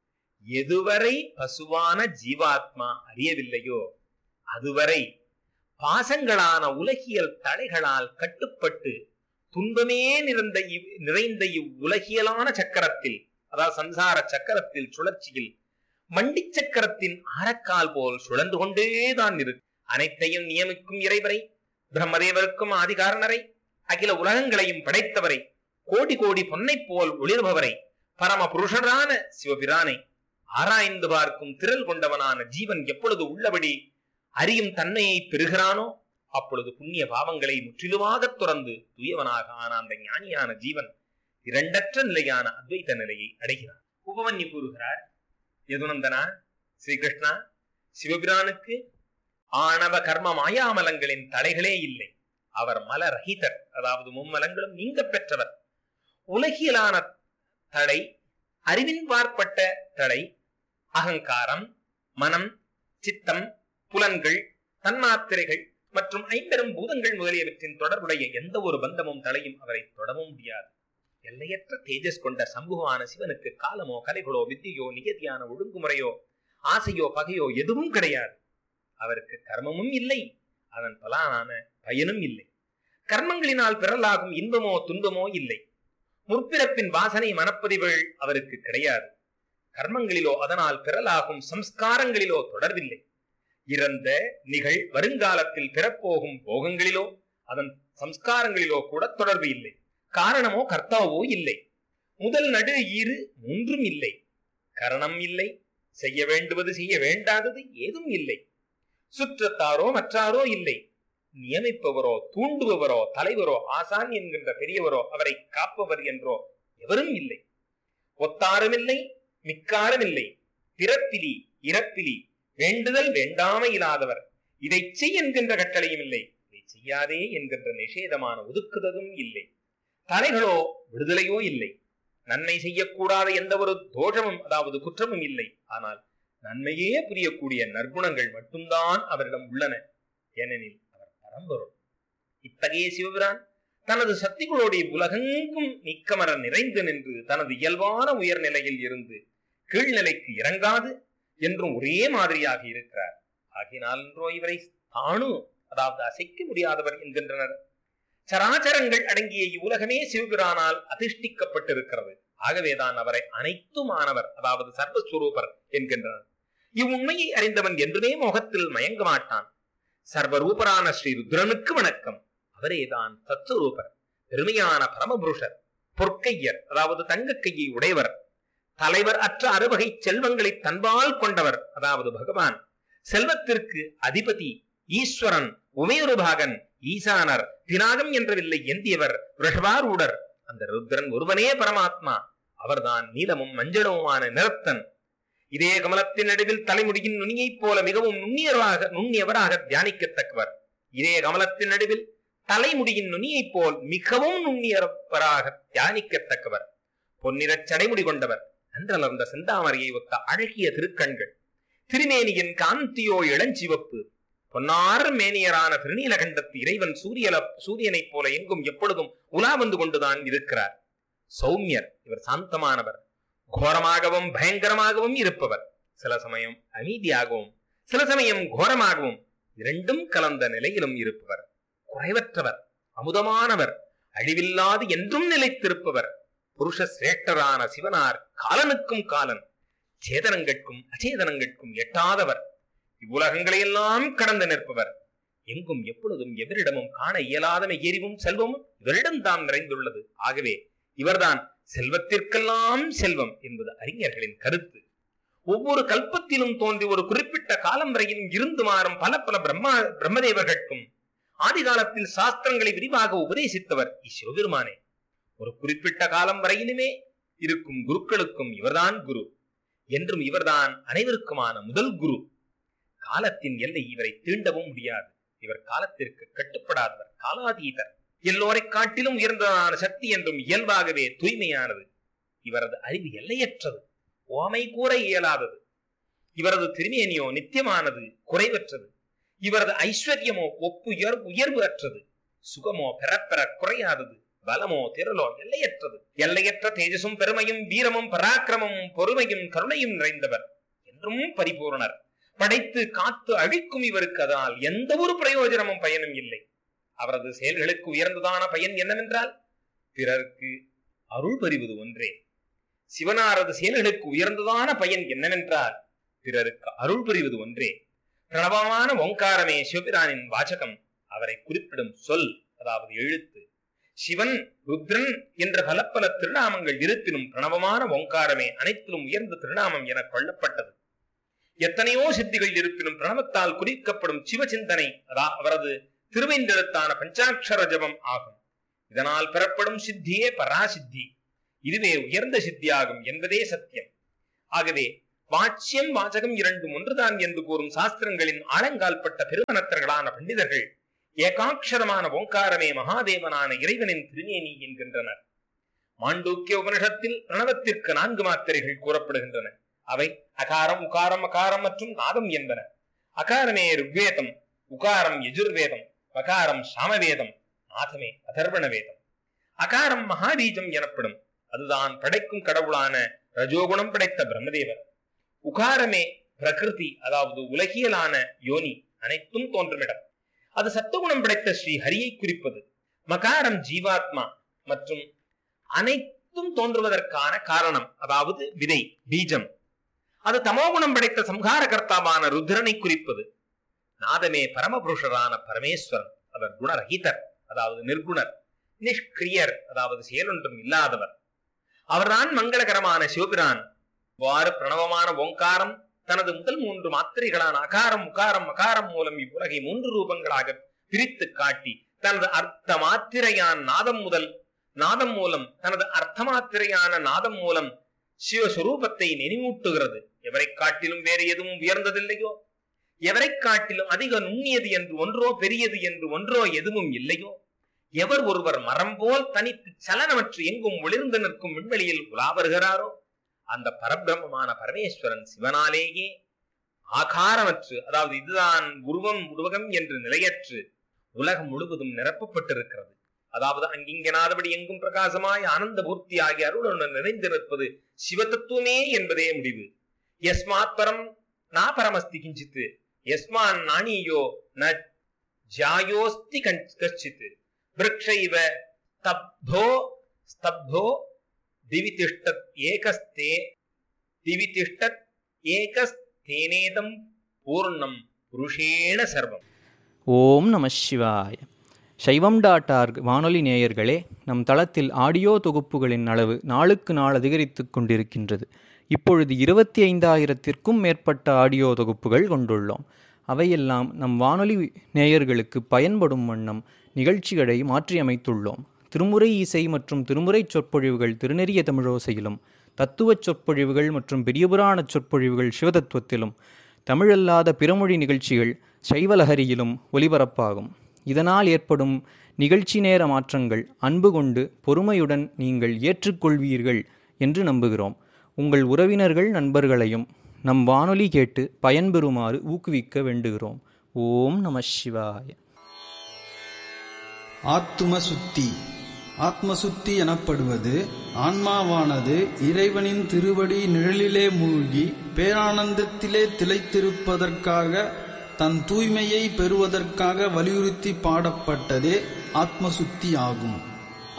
எதுவரை பசுவான ஜீவாத்மா அறியவில்லையோ அதுவரை பாசங்களான உலகியல் தலைகளால் கட்டுப்பட்டு துன்பமே நிறைந்த இவ் நிறைந்த இவ்வுலகியலான சக்கரத்தில் அதாவது சம்சார சக்கரத்தில் சுழற்சியில் மண்டி சக்கரத்தின் ஆரக்கால் போல் சுழன்று கொண்டேதான் இருக்கு அனைத்தையும் நியமிக்கும் இறைவரை பிரம்மதேவருக்கும் ஆதிகாரணரை அகில உலகங்களையும் படைத்தவரை கோடி கோடி பொன்னை போல் ஒளிர்பவரை பரம புருஷரான சிவபிரானை ஆராய்ந்து பார்க்கும் திரள் கொண்டவனான ஜீவன் எப்பொழுது உள்ளபடி அறியும் தன்மையை பெறுகிறானோ அப்பொழுது புண்ணிய பாவங்களை முற்றிலுமாக துறந்து தூயவனாக ஆன அந்த ஞானியான ஜீவன் இரண்டற்ற நிலையான அத்வைத நிலையை அடைகிறான் உபமன்யு கூறுகிறார் யதுநந்தனா ஸ்ரீகிருஷ்ணா சிவபிரானுக்கு ஆணவ கர்ம மாயாமலங்களின் தலைகளே இல்லை அவர் மலரஹிதர் அதாவது மும்மலங்களும் நீங்க பெற்றவர் உலகியலான தடை அறிவின் பார்ப்பட்ட தடை அகங்காரம் மனம் சித்தம் புலன்கள் தன்மாத்திரைகள் மற்றும் ஐம்பெரும் பூதங்கள் முதலியவற்றின் தொடர்புடைய எந்த ஒரு பந்தமும் தலையும் அவரை தொடவும் முடியாது எல்லையற்ற தேஜஸ் கொண்ட சமூகமான சிவனுக்கு காலமோ கலைகளோ வித்தியோ நியதியான ஒழுங்குமுறையோ ஆசையோ பகையோ எதுவும் கிடையாது அவருக்கு கர்மமும் இல்லை அதன் பலான பயனும் இல்லை கர்மங்களினால் பிறலாகும் இன்பமோ துன்பமோ இல்லை முற்பிறப்பின் வாசனை மனப்பதிவுகள் அவருக்கு கிடையாது கர்மங்களிலோ அதனால் பிறலாகும் சம்ஸ்காரங்களிலோ தொடர்பில்லை இறந்த நிகழ் வருங்காலத்தில் பிறப்போகும் போகங்களிலோ அதன் சம்ஸ்காரங்களிலோ கூட தொடர்பு இல்லை காரணமோ கர்த்தாவோ இல்லை முதல் நடு ஈறு மூன்றும் இல்லை கரணம் இல்லை செய்ய வேண்டுவது செய்ய வேண்டாதது ஏதும் இல்லை சுற்றத்தாரோ மற்றாரோ இல்லை நியமிப்பவரோ தூண்டுபவரோ தலைவரோ ஆசான் என்கின்ற பெரியவரோ அவரை காப்பவர் என்றோ எவரும் இல்லை ஒத்தாருமில்லை மிக்காருமில்லை பிறப்பிலி இறப்பிலி வேண்டுதல் வேண்டாமை இல்லாதவர் இதை செய் என்கின்ற கட்டளையும் இல்லை இதை செய்யாதே என்கின்ற நிஷேதமான ஒதுக்குதலும் இல்லை தலைகளோ விடுதலையோ இல்லை நன்மை செய்யக்கூடாத எந்த ஒரு தோஷமும் அதாவது குற்றமும் இல்லை ஆனால் நன்மையே புரியக்கூடிய நற்குணங்கள் மட்டும்தான் அவரிடம் உள்ளன ஏனெனில் அவர் பரம்பொருள் இத்தகைய சிவபிரான் தனது சக்திகளோடைய உலகெங்கும் நிக்கமர நிறைந்து நின்று தனது இயல்பான உயர்நிலையில் இருந்து கீழ்நிலைக்கு இறங்காது என்றும் ஒரே மாதிரியாக இருக்கிறார் ஆகினால் என்றோ இவரை தானு அதாவது அசைக்க முடியாதவர் என்கின்றனர் சராச்சரங்கள் அடங்கிய இவ்வுலகமே சிவபிரானால் அதிஷ்டிக்கப்பட்டிருக்கிறது ஆகவேதான் அவரை அனைத்துமானவர் அதாவது சர்வஸ்வரூபர் என்கின்றனர் இவ்வுண்மையை அறிந்தவன் என்றுமே மோகத்தில் மயங்க மாட்டான் சர்வரூபரான ஸ்ரீ ருத்ரனுக்கு வணக்கம் அவரேதான் தத்துவரூபர் பெருமையான பரமபுருஷர் பொற்கையர் அதாவது தங்க கையை உடையவர் தலைவர் அற்ற அறுவகை செல்வங்களை தன்பால் கொண்டவர் அதாவது பகவான் செல்வத்திற்கு அதிபதி ஈஸ்வரன் உமையொருபாகன் ஈசானர் பினாகம் என்ற வில்லை ஏந்தியவர் ரிஷபாரூடர் அந்த ருத்ரன் ஒருவனே பரமாத்மா அவர்தான் நீலமும் மஞ்சளுமான நிறத்தன் இதே கமலத்தின் நடுவில் தலைமுடியின் நுனியைப் போல மிகவும் நுண்ணியவராக நுண்ணியவராக தியானிக்கத்தக்கவர் இதே கமலத்தின் நடுவில் தலைமுடியின் நுனியைப் போல் மிகவும் நுண்ணியவராக தியானிக்கத்தக்கவர் பொன்னிறச் சடைமுடி கொண்டவர் நன்றலர்ந்த செந்தாமரையை ஒத்த அழகிய திருக்கண்கள் திருமேனியின் காந்தியோ இளஞ்சிவப்பு பொன்னார் மேனியரான திருநீலகண்டத்து இறைவன் சூரியல சூரியனைப் போல எங்கும் எப்பொழுதும் உலா வந்து கொண்டுதான் இருக்கிறார் சௌமியர் இவர் சாந்தமானவர் கோரமாகவும் பயங்கரமாகவும் இருப்பவர் சில சமயம் அமைதியாகவும் சில சமயம் கோரமாகவும் இரண்டும் கலந்த நிலையிலும் இருப்பவர் குறைவற்றவர் அமுதமானவர் அழிவில்லாது என்றும் நிலைத்திருப்பவர் புருஷ சிரேஷ்டரான சிவனார் காலனுக்கும் காலன் சேதனங்கட்கும் அச்சேதனங்கட்கும் எட்டாதவர் இவ்வுலகங்களையெல்லாம் கடந்து நிற்பவர் எங்கும் எப்பொழுதும் எவரிடமும் காண இயலாதமை எரிவும் செல்வமும் இவரிடம் தாம் நிறைந்துள்ளது ஆகவே இவர்தான் செல்வத்திற்கெல்லாம் செல்வம் என்பது அறிஞர்களின் கருத்து ஒவ்வொரு கல்பத்திலும் தோன்றி ஒரு குறிப்பிட்ட காலம் வரையிலும் இருந்து மாறும் பல பல பிரம்மா பிரம்மதேவர்களுக்கும் ஆதி காலத்தில் சாஸ்திரங்களை விரிவாக உபதேசித்தவர் இச்சிவபெருமானே ஒரு குறிப்பிட்ட காலம் வரையிலுமே இருக்கும் குருக்களுக்கும் இவர்தான் குரு என்றும் இவர்தான் அனைவருக்குமான முதல் குரு காலத்தின் எல்லை இவரை தீண்டவும் முடியாது இவர் காலத்திற்கு கட்டுப்படாதவர் காலாதீதர் எல்லோரை காட்டிலும் உயர்ந்ததான சக்தி என்றும் இயல்பாகவே தூய்மையானது இவரது அறிவு எல்லையற்றது ஓமை கூற இயலாதது இவரது திருமேனியோ நித்தியமானது குறைவற்றது இவரது ஐஸ்வர்யமோ ஒப்புயர் உயர்வு அற்றது சுகமோ பெறப்பெற குறையாதது பலமோ திரளோ எல்லையற்றது எல்லையற்ற தேஜசும் பெருமையும் வீரமும் பராக்கிரமமும் பொறுமையும் கருணையும் நிறைந்தவர் என்றும் பரிபூர்ணர் படைத்து காத்து அழிக்கும் இவருக்கு அதனால் எந்த ஒரு பிரயோஜனமும் பயனும் இல்லை அவரது செயல்களுக்கு உயர்ந்ததான பயன் என்னவென்றால் பிறருக்கு அருள் பறிவது ஒன்றே சிவனாரது செயல்களுக்கு உயர்ந்ததான பயன் என்னவென்றால் பிறருக்கு அருள் புரிவது ஒன்றே பிரணவமான ஓங்காரமே சிவபிரானின் வாசகம் அவரை குறிப்பிடும் சொல் அதாவது எழுத்து சிவன் ருத்ரன் என்ற பல பல திருநாமங்கள் இருப்பினும் பிரணவமான ஓங்காரமே அனைத்திலும் உயர்ந்த திருநாமம் என கொள்ளப்பட்டது எத்தனையோ சித்திகள் இருப்பினும் பிரணவத்தால் குறிக்கப்படும் சிவ சிந்தனை அதா அவரது திருவைந்தெழுத்தான பஞ்சாட்சர ஜபம் ஆகும் இதனால் பெறப்படும் சித்தியே பராசித்தி இதுவே உயர்ந்த சித்தியாகும் என்பதே சத்தியம் ஆகவே வாட்சியம் வாசகம் இரண்டும் ஒன்றுதான் என்று கூறும் சாஸ்திரங்களின் ஆழங்கால்பட்ட பெருமனத்தர்களான பண்டிதர்கள் ஏகாட்சரமான ஓங்காரமே மகாதேவனான இறைவனின் திருநேனி என்கின்றனர் மாண்டூக்கிய உபனிஷத்தில் பிரணவத்திற்கு நான்கு மாத்திரைகள் கூறப்படுகின்றன அவை அகாரம் உகாரம் அகாரம் மற்றும் நாதம் என்பன அகாரமே ருக்வேதம் உகாரம் யஜுர்வேதம் வகாரம் சாமவேதம் நாதமே அதர்வண வேதம் அகாரம் மகாபீஜம் எனப்படும் அதுதான் படைக்கும் கடவுளான ரஜோகுணம் படைத்த பிரம்மதேவர் உகாரமே பிரகிருதி அதாவது உலகியலான யோனி அனைத்தும் தோன்றுமிடம் அது சத்துகுணம் படைத்த ஸ்ரீ ஹரியை குறிப்பது மகாரம் ஜீவாத்மா மற்றும் அனைத்தும் தோன்றுவதற்கான காரணம் அதாவது விதை பீஜம் அது தமோகுணம் படைத்த சம்ஹார கர்த்தாவான ருத்ரனை குறிப்பது நாதமே பரமபுருஷரான பரமேஸ்வரன் அவர் குணரகிதர் அதாவது நிர்குணர் நிஷ்கிரியர் அதாவது செயலொன்றும் இல்லாதவர் அவர்தான் மங்களகரமான சிவபிரான் இவ்வாறு பிரணவமான ஓங்காரம் தனது முதல் மூன்று மாத்திரைகளான அகாரம் உகாரம் மகாரம் மூலம் இவ்வுலகை மூன்று ரூபங்களாக பிரித்து காட்டி தனது அர்த்த மாத்திரையான் நாதம் முதல் நாதம் மூலம் தனது அர்த்த மாத்திரையான நாதம் மூலம் சிவஸ்வரூபத்தை நினைவூட்டுகிறது எவரை காட்டிலும் வேறு எதுவும் உயர்ந்ததில்லையோ எவரை காட்டிலும் அதிக நுண்ணியது என்று ஒன்றோ பெரியது என்று ஒன்றோ எதுவும் இல்லையோ எவர் ஒருவர் மரம் போல் தனித்து சலனமற்று எங்கும் ஒளிர்ந்து நிற்கும் விண்வெளியில் உலா வருகிறாரோ அந்த பரபிரம்மமான பரமேஸ்வரன் சிவனாலேயே ஆகாரமற்று அதாவது இதுதான் உருவம் உருவகம் என்று நிலையற்று உலகம் முழுவதும் நிரப்பப்பட்டிருக்கிறது அதாவது அங்கிங்கனாதபடி எங்கும் பிரகாசமாய் ஆனந்த பூர்த்தி ஆகிய அருளுடன் நிறைந்து நிற்பது சிவதத்துவமே என்பதே முடிவு யஸ்மாத் பரம் நா பரமஸ்தி கிஞ்சித்து யஸ்மான் நாணியோ ந ஜாயோஸ்தி கச்சித் விரக்ஷைவ ஸ்தப்தோ ஸ்தப்தோ திவிதிஷ்டத் ஏகஸ்தே திவிதிஷ்டத் ஏகஸ்தேனேதம் பூர்ணம் புருஷேண சர்வம் ஓம் நம சிவாய சைவம் டாட் ஆர்க் வானொலி நேயர்களே நம் தளத்தில் ஆடியோ தொகுப்புகளின் அளவு நாளுக்கு நாள் அதிகரித்து கொண்டிருக்கின்றது இப்பொழுது இருபத்தி ஐந்தாயிரத்திற்கும் மேற்பட்ட ஆடியோ தொகுப்புகள் கொண்டுள்ளோம் அவையெல்லாம் நம் வானொலி நேயர்களுக்கு பயன்படும் வண்ணம் நிகழ்ச்சிகளை மாற்றியமைத்துள்ளோம் திருமுறை இசை மற்றும் திருமுறை சொற்பொழிவுகள் திருநெறிய தமிழோசையிலும் தத்துவச் சொற்பொழிவுகள் மற்றும் பெரியபுராண சொற்பொழிவுகள் சிவதத்துவத்திலும் தமிழல்லாத பிறமொழி நிகழ்ச்சிகள் சைவலஹரியிலும் ஒலிபரப்பாகும் இதனால் ஏற்படும் நிகழ்ச்சி நேர மாற்றங்கள் அன்பு கொண்டு பொறுமையுடன் நீங்கள் ஏற்றுக்கொள்வீர்கள் என்று நம்புகிறோம் உங்கள் உறவினர்கள் நண்பர்களையும் நம் வானொலி கேட்டு பயன்பெறுமாறு ஊக்குவிக்க வேண்டுகிறோம் ஓம் நம சிவாய ஆத்தும சுத்தி ஆத்மசுத்தி எனப்படுவது ஆன்மாவானது இறைவனின் திருவடி நிழலிலே மூழ்கி பேரானந்தத்திலே திளைத்திருப்பதற்காக தன் தூய்மையை பெறுவதற்காக வலியுறுத்தி பாடப்பட்டதே ஆத்மசுத்தி ஆகும்